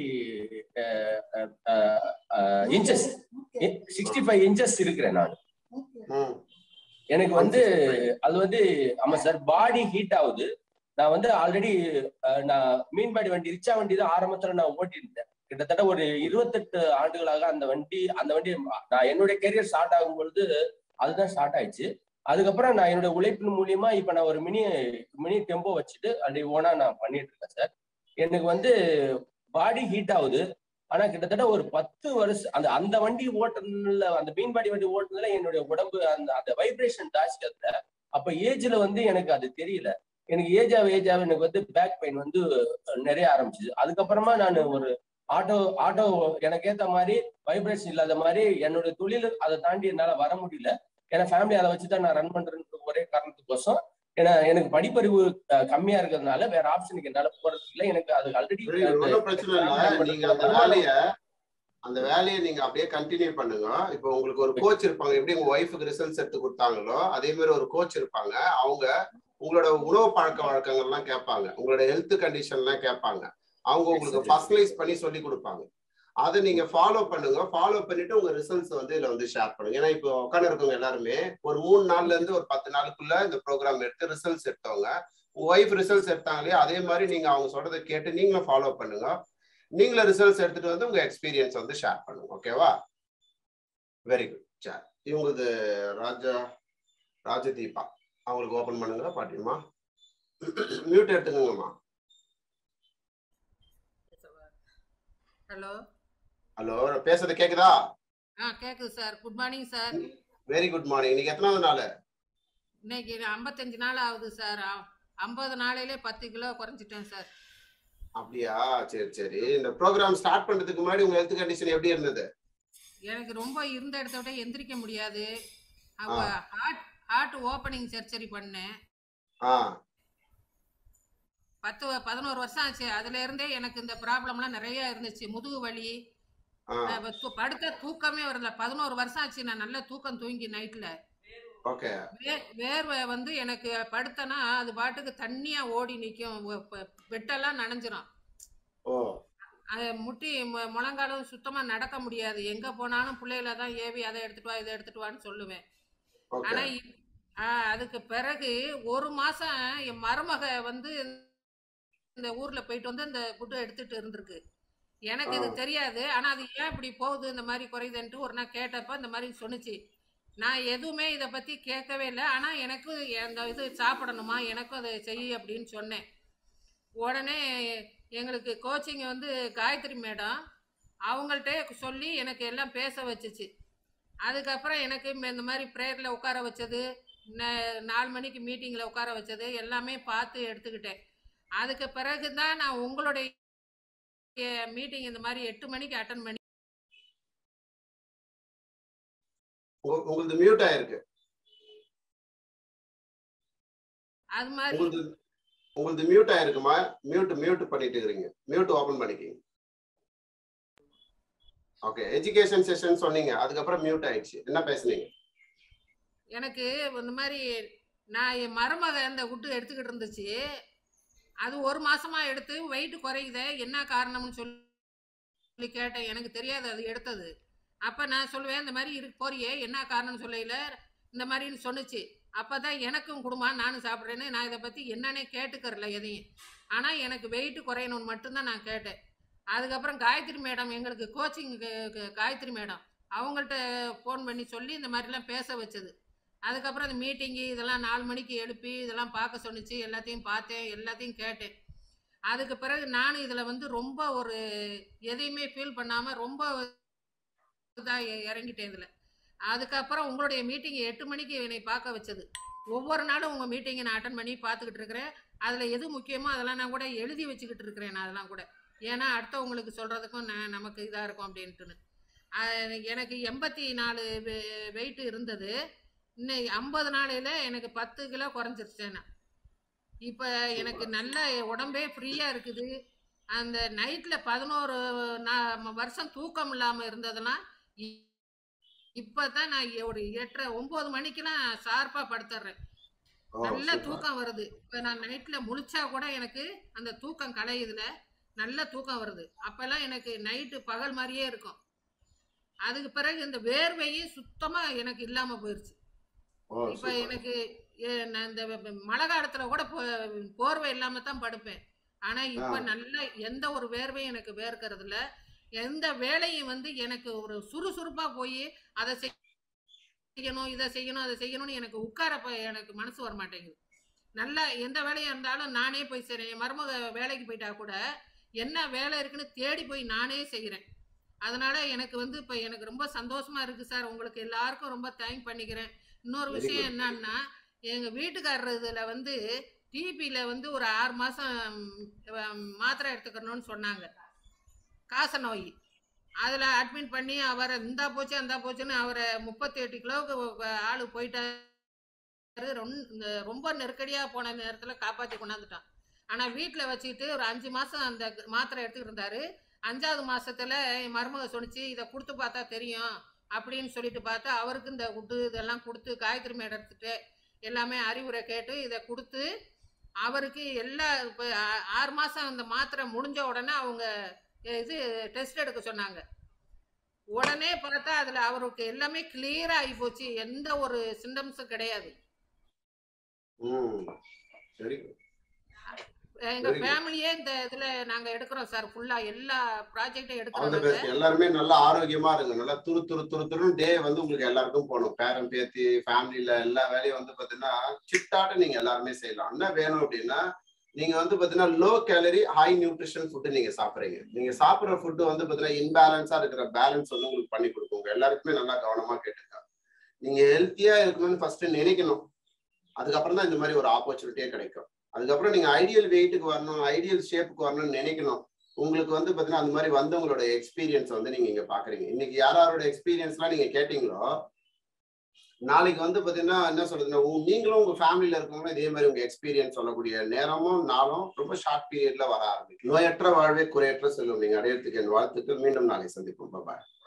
inches sixty five inches இருக்கிறேன் நான் ம் எனக்கு வந்து அது வந்து ஆமா சார் பாடி ஹீட் ஆகுது நான் வந்து ஆல்ரெடி நான் மீன்பாடி வண்டி ரிச்சா வண்டி தான் ஆரம்பத்துல நான் ஓட்டியிருந்தேன் கிட்டத்தட்ட ஒரு இருபத்தெட்டு ஆண்டுகளாக அந்த வண்டி அந்த வண்டி நான் என்னுடைய கெரியர் ஸ்டார்ட் ஆகும் பொழுது அதுதான் ஸ்டார்ட் ஆயிடுச்சு அதுக்கப்புறம் நான் என்னோட உழைப்பின் மூலியமா இப்ப நான் ஒரு மினி மினி டெம்போ வச்சுட்டு அப்படி ஓனா நான் பண்ணிட்டு இருக்கேன் சார் எனக்கு வந்து பாடி ஹீட் ஆகுது ஆனா கிட்டத்தட்ட ஒரு பத்து வருஷம் அந்த அந்த வண்டி ஓட்டுறதுல அந்த மீன்பாடி வண்டி ஓட்டுறதுல என்னுடைய உடம்பு அந்த அந்த வைப்ரேஷன் ஜாஸ்தி அதுல அப்ப ஏஜ்ல வந்து எனக்கு அது தெரியல எனக்கு ஏஜ் ஆக ஏஜ் ஆக எனக்கு வந்து பேக் பெயின் வந்து நிறைய ஆரம்பிச்சுது அதுக்கப்புறமா நான் ஒரு ஆட்டோ ஆட்டோ எனக்கு ஏத்த மாதிரி வைப்ரேஷன் இல்லாத மாதிரி என்னோட தொழில் அதை தாண்டி என்னால வர முடியல ஏன்னா ஃபேமிலி அதை வச்சுதான் நான் ரன் பண்றேன்ற ஒரே காரணத்துக்கோசம் ஏன்னா எனக்கு படிப்பறிவு அஹ், கம்மியா இருக்கிறதுனால வேற ஆப்ஷனுக்கு என்னால போறது இல்லை எனக்கு அது ஆல்ரெடி ஒன்றும் பிரச்சனை இல்லை நீங்க அந்த வேலைய அந்த வேலையை நீங்க அப்படியே கண்டினியூ பண்ணுங்க இப்போ உங்களுக்கு ஒரு கோச் இருப்பாங்க எப்படி உங்க ஒய்ஃபுக்கு ரிசல்ட்ஸ் எடுத்து கொடுத்தாங்களோ அதே மாதிரி ஒரு கோச் இருப்பாங்க அவங்க உங்களோட உணவு பழக்க வழக்கங்கள்லாம் கேட்பாங்க உங்களோட ஹெல்த் கண்டிஷன்லாம் கேட்பாங்க அவங்க உங்களுக்கு சரி. பர்சனலைஸ் பண்ணி சொல்லி கொடுப்பாங்க அதை நீங்க ஃபாலோ பண்ணுங்க ஃபாலோ பண்ணிட்டு உங்க ரிசல்ட்ஸ் வந்து இதுல வந்து ஷேர் பண்ணுங்க ஏன்னா இப்போ உட்காந்து இருக்கவங்க எல்லாருமே ஒரு மூணு நாள்ல இருந்து ஒரு பத்து நாளுக்குள்ள இந்த ப்ரோக்ராம் எடுத்து ரிசல்ட்ஸ் எடுத்தவங்க உங்க ஒய்ஃப் ரிசல்ட்ஸ் எடுத்தாங்களே அதே மாதிரி நீங்க அவங்க சொல்றதை கேட்டு நீங்களும் ஃபாலோ பண்ணுங்க நீங்களும் ரிசல்ட்ஸ் எடுத்துட்டு வந்து உங்க எக்ஸ்பீரியன்ஸ் வந்து ஷேர் பண்ணுங்க ஓகேவா வெரி குட் சார் இவங்களுக்கு ராஜா ராஜதீபா அவங்களுக்கு ஓபன் பண்ணுங்க பாட்டியம்மா மியூட் எடுத்துக்கோங்கம்மா ஹலோ ஹலோ பேசுறது கேக்குதா ஆ கேக்குது sir good morning sir very good morning இன்னைக்கு எத்தனாவது நாள் இன்னைக்கு ஐம்பத்தஞ்சு நாள் ஆகுது சார் ஐம்பது நாளையிலே பத்து கிலோ குறைஞ்சிட்டேன் சார் அப்படியா சரி சரி இந்த ப்ரோக்ராம் ஸ்டார்ட் பண்றதுக்கு முன்னாடி உங்க ஹெல்த் கண்டிஷன் எப்படி இருந்தது எனக்கு ரொம்ப இருந்த இடத்த விட எந்திரிக்க முடியாது ஆ. ஹார்ட் ஹார்ட் ஓப்பனிங் சர்ஜரி பண்ணேன் ஆ பத்து வ- பதினோரு வருஷம் ஆச்சு அதுல இருந்தே எனக்கு இந்த ப்ராப்ளம்லாம் நிறைய இருந்துச்சு முதுகு வலி ஆ அஹ் து- படுத்த தூக்கமே வரல பதினோரு வருஷம் ஆச்சு நான் நல்ல தூக்கம் தூங்கி நைட்ல ஓகே வேர்வை வந்து எனக்கு படுத்தனா அது பாட்டுக்கு தண்ணியா ஓடி நிற்கும் பெட்டெல்லாம் நனைஞ்சிரும் ஓ அது முட்டி மு- முழங்காலும் சுத்தமா நடக்க முடியாது எங்க போனாலும் பிள்ளைகள தான் ஏவி அதை எடுத்துட்டு வா இதை எடுத்துட்டு வான்னு சொல்லுவேன் ஓகே ஆனா இப்- ஆ, அதுக்கு பிறகு ஒரு மாசம் என் மருமக வந்து இந்த ஊர்ல போயிட்டு வந்து இந்த குட்டை எடுத்துட்டு இருந்திருக்கு எனக்கு இது ஆ. தெரியாது ஆனா அது ஏன் இப்படி போகுது இந்த மாதிரி குறையுதுன்ட்டு ஒரு நாள் கேட்டப்ப இந்த மாதிரி சொன்னுச்சு நான் எதுவுமே இதை பத்தி கேட்கவே இல்லை ஆனா எனக்கு அந்த இது சாப்பிடணுமா எனக்கும் அதை செய் அப்படின்னு சொன்னேன் உடனே எங்களுக்கு கோச்சிங் வந்து காயத்ரி மேடம் அவங்கள்ட்ட சொல்லி எனக்கு எல்லாம் பேச வச்சுச்சு அதுக்கப்புறம் எனக்கு இந்த- இந்த மாதிரி ப்ரேயரில் உட்கார வச்சது ந- நாலு மணிக்கு மீட்டிங்கில் உட்கார வச்சது எல்லாமே பார்த்து எடுத்துக்கிட்டேன் அதுக்கு பிறகு தான் நான் உங்களுடைய மீட்டிங் இந்த மாதிரி எட்டு மணிக்கு அட்டன் பண்ணி உங்க- உங்களுது மியூட் ஆயிருக்கு அது மாதிரி உங்களுது உங்களுது மியூட் ஆயிருக்குமா மியூட் மியூட் பண்ணிட்டு இருக்கிறீங்க மியூட் ஓபன் பண்ணிக்கிங்க ஓகே எஜுகேஷன் செஷன் சொன்னீங்க அதுக்கப்புறம் மியூட் ஆயிடுச்சு என்ன பேசுனீங்க எனக்கு இந்த மாதிரி நான் என் மருமக இந்த குட்டு எடுத்துக்கிட்டு இருந்துச்சு அது ஒரு மாசமா எடுத்து வெயிட் குறையுதே என்ன காரணம்னு சொல்லி கேட்டேன் எனக்கு தெரியாது அது எடுத்தது அப்ப நான் சொல்லுவேன் இந்த மாதிரி இருக்கு போறியே என்ன காரணம்னு சொல்லையில இந்த மாதிரின்னு சொன்னுச்சு அப்பதான் எனக்கும் குடும்பா நானும் சாப்பிட்றேன்னு நான் இதை பத்தி என்னன்னே கேட்டுக்கறல எதையும் ஆனா எனக்கு வெயிட் குறையணும்னு மட்டும்தான் நான் கேட்டேன் அதுக்கப்புறம் காயத்ரி மேடம் எங்களுக்கு கோச்சிங் காயத்ரி மேடம் அவங்கள்ட்ட ஃபோன் பண்ணி சொல்லி இந்த மாதிரிலாம் பேச வச்சது அதுக்கப்புறம் அந்த மீட்டிங்கு இதெல்லாம் நாலு மணிக்கு எழுப்பி இதெல்லாம் பார்க்க சொன்னுச்சு எல்லாத்தையும் பார்த்தேன் எல்லாத்தையும் கேட்டேன் அதுக்கு பிறகு நானும் இதில் வந்து ரொம்ப ஒரு எதையுமே ஃபீல் பண்ணாமல் ரொம்ப இதாக இறங்கிட்டேன் இதில் அதுக்கப்புறம் உங்களுடைய மீட்டிங் எட்டு மணிக்கு என்னை பார்க்க வச்சது ஒவ்வொரு நாளும் உங்கள் மீட்டிங்கை நான் அட்டன் பண்ணி பார்த்துக்கிட்டு இருக்கிறேன் அதில் எது முக்கியமோ அதெல்லாம் நான் கூட எழுதி வச்சுக்கிட்டு இருக்கிறேன் நான் அதெல்லாம் கூட ஏன்னா அடுத்தவங்களுக்கு சொல்கிறதுக்கும் நான் நமக்கு இதாக இருக்கும் அப்படின்ட்டுன்னு அஹ் எனக்கு எண்பத்தி நாலு வெயிட் இருந்தது இன்னும் ஐம்பது நாளையில எனக்கு பத்து கிலோ குறைஞ்சிருச்சேன் நான் இப்போ எனக்கு நல்ல உடம்பே ஃப்ரீயாக இருக்குது அந்த நைட்டில் பதினோரு நா- வருஷம் தூக்கம் இல்லாமல் இருந்ததெல்லாம் இப்போ தான் நான் ஒரு எட்டரை ஒம்பது மணிக்கெல்லாம் ஷார்ப்பாக படுத்துடுறேன் ஓ நல்ல சூப்பர் தூக்கம் வருது இப்போ நான் நைட்டில் முழிச்சா கூட எனக்கு அந்த தூக்கம் கலையுதுல நல்ல தூக்கம் வருது அப்போல்லாம் எனக்கு நைட்டு பகல் மாதிரியே இருக்கும் அதுக்கு பிறகு இந்த வேர்வையும் சுத்தமாக எனக்கு இல்லாமல் போயிடுச்சு ஓ இப்ப சூப்பர் எனக்கு எ- நான் இந்த வ- வ- மழை காலத்துல கூட போ- போர்வை இல்லாம தான் படுப்பேன் ஆனா இப்ப ஆ. நல்ல எந்த ஒரு வேர்வையும் எனக்கு வேர்க்கிறது இல்ல எந்த வேலையும் வந்து எனக்கு ஒரு சுறுசுறுப்பா போய் அதை செய்யணும் இதை செய்யணும் அதை செய்யணும்னு எனக்கு உட்கார ப- எனக்கு மனசு வர மாட்டேங்குது நல்லா எந்த வேலையா இருந்தாலும் நானே போய் செய்றேன் என் மருமக வேலைக்கு போயிட்டா கூட என்ன வேலை இருக்குன்னு தேடி போய் நானே செய்கிறேன் அதனால எனக்கு வந்து இப்ப எனக்கு ரொம்ப சந்தோஷமா இருக்கு சார் உங்களுக்கு எல்லாருக்கும் ரொம்ப தேங்க் பண்ணிக்கிறேன் இன்னொரு Very விஷயம் good. என்னன்னா எங்க வீட்டுக்காரர் இதுல வந்து டிபியில வந்து ஒரு ஆறு மாசம் ம், மாத்திரை எடுத்துக்கணும்னு சொன்னாங்க காச நோய் அதுல அட்மிட் பண்ணி அவரை இந்தா போச்சு அந்த போச்சுன்னு அவரை முப்பத்தி எட்டு கிலோவுக்கு ஆளு போயிட்டாரு ரொம்ப இந்த ரொம்ப நெருக்கடியா போன நேரத்துல காப்பாத்தி கொண்டாந்துட்டான் ஆனா வீட்டுல வச்சுக்கிட்டு ஒரு அஞ்சு மாசம் அந்த மாத்திரை எடுத்துக்கிட்டு இருந்தாரு அஞ்சாவது மாசத்துல என் மருமக சொன்னிச்சு இதை கொடுத்து பார்த்தா தெரியும் அப்படின்னு சொல்லிட்டு பார்த்தா அவருக்கு இந்த குட்டு இதெல்லாம் கொடுத்து காயத்ரி மேடம் எடுத்துட்டு எல்லாமே அறிவுரை கேட்டு இதை கொடுத்து அவருக்கு எல்லா இப்போ ஆறு மாதம் அந்த மாத்திரை முடிஞ்ச உடனே அவங்க இது டெஸ்ட் எடுக்க சொன்னாங்க உடனே பார்த்தா அதில் அவருக்கு எல்லாமே கிளியராக ஆகி போச்சு எந்த ஒரு சிம்டம்ஸும் கிடையாது ம் சரி எங்க Very good. ஃபேமிலியே இந்த இதுல நாங்க எடுக்கிறோம் சார் ஃபுல்லா எல்லா ப்ராஜெக்டும் ஆல் எடுக்கிறோம் தி நாங்க பெஸ்ட் எல்லாருமே நல்லா ஆரோக்கியமா இருங்க நல்லா துரு துரு துரு துருன்னு டே வந்து உங்களுக்கு எல்லாருக்கும் போகணும் பேரன் பேத்தி ஃபேமிலியில எல்லா வேலையும் வந்து பாத்தீங்கன்னா சிட்டாட்ட நீங்க எல்லாருமே செய்யலாம் என்ன வேணும் அப்படின்னா நீங்க வந்து பாத்தீங்கன்னா low calorie high nutrition food நீங்க சாப்பிடுறீங்க நீங்க சாப்பிடுற ஃபுட்டு வந்து பாத்தீங்கன்னா இன்பேலன்ஸா இருக்கிற பேலன்ஸ் வந்து உங்களுக்கு பண்ணி கொடுக்கும் எல்லாருக்குமே நல்லா கவனமா கேட்டுக்க நீங்க ஹெல்த்தியா இருக்கணும்னு ஃபர்ஸ்ட் நினைக்கணும் அதுக்கப்புறம் தான் இந்த மாதிரி ஒரு ஆப்பர்ச்சுனிட்டியே கிடைக்கும் அதுக்கப்புறம் நீங்க ஐடியல் வெயிட்டுக்கு வரணும் ஐடியல் ஷேப்புக்கு வரணும்னு நினைக்கணும் உங்களுக்கு வந்து பாத்தீங்கன்னா அந்த மாதிரி வந்தவங்களோட எக்ஸ்பீரியன்ஸ் வந்து நீங்க இங்க பாக்குறீங்க இன்னைக்கு யார் யாரோட எக்ஸ்பீரியன்ஸ்லாம் நீங்க கேட்டீங்களோ நாளைக்கு வந்து பாத்தீங்கன்னா என்ன சொல்றதுன்னா உங்க- நீங்களும் உங்க ஃபேமிலியில இருக்கவங்களும் இதே மாதிரி உங்க எக்ஸ்பீரியன்ஸ் சொல்லக்கூடிய நேரமும் நாளும் ரொம்ப ஷார்ட் பீரியட்ல வர ஆரம்பிக்கும் நோயற்ற வாழ்வே குறையற்ற செல்வம் நீங்க அடையறதுக்கு என் வாழ்த்துக்கள் மீண்டும் நாளை சந்திப்போம் பாய்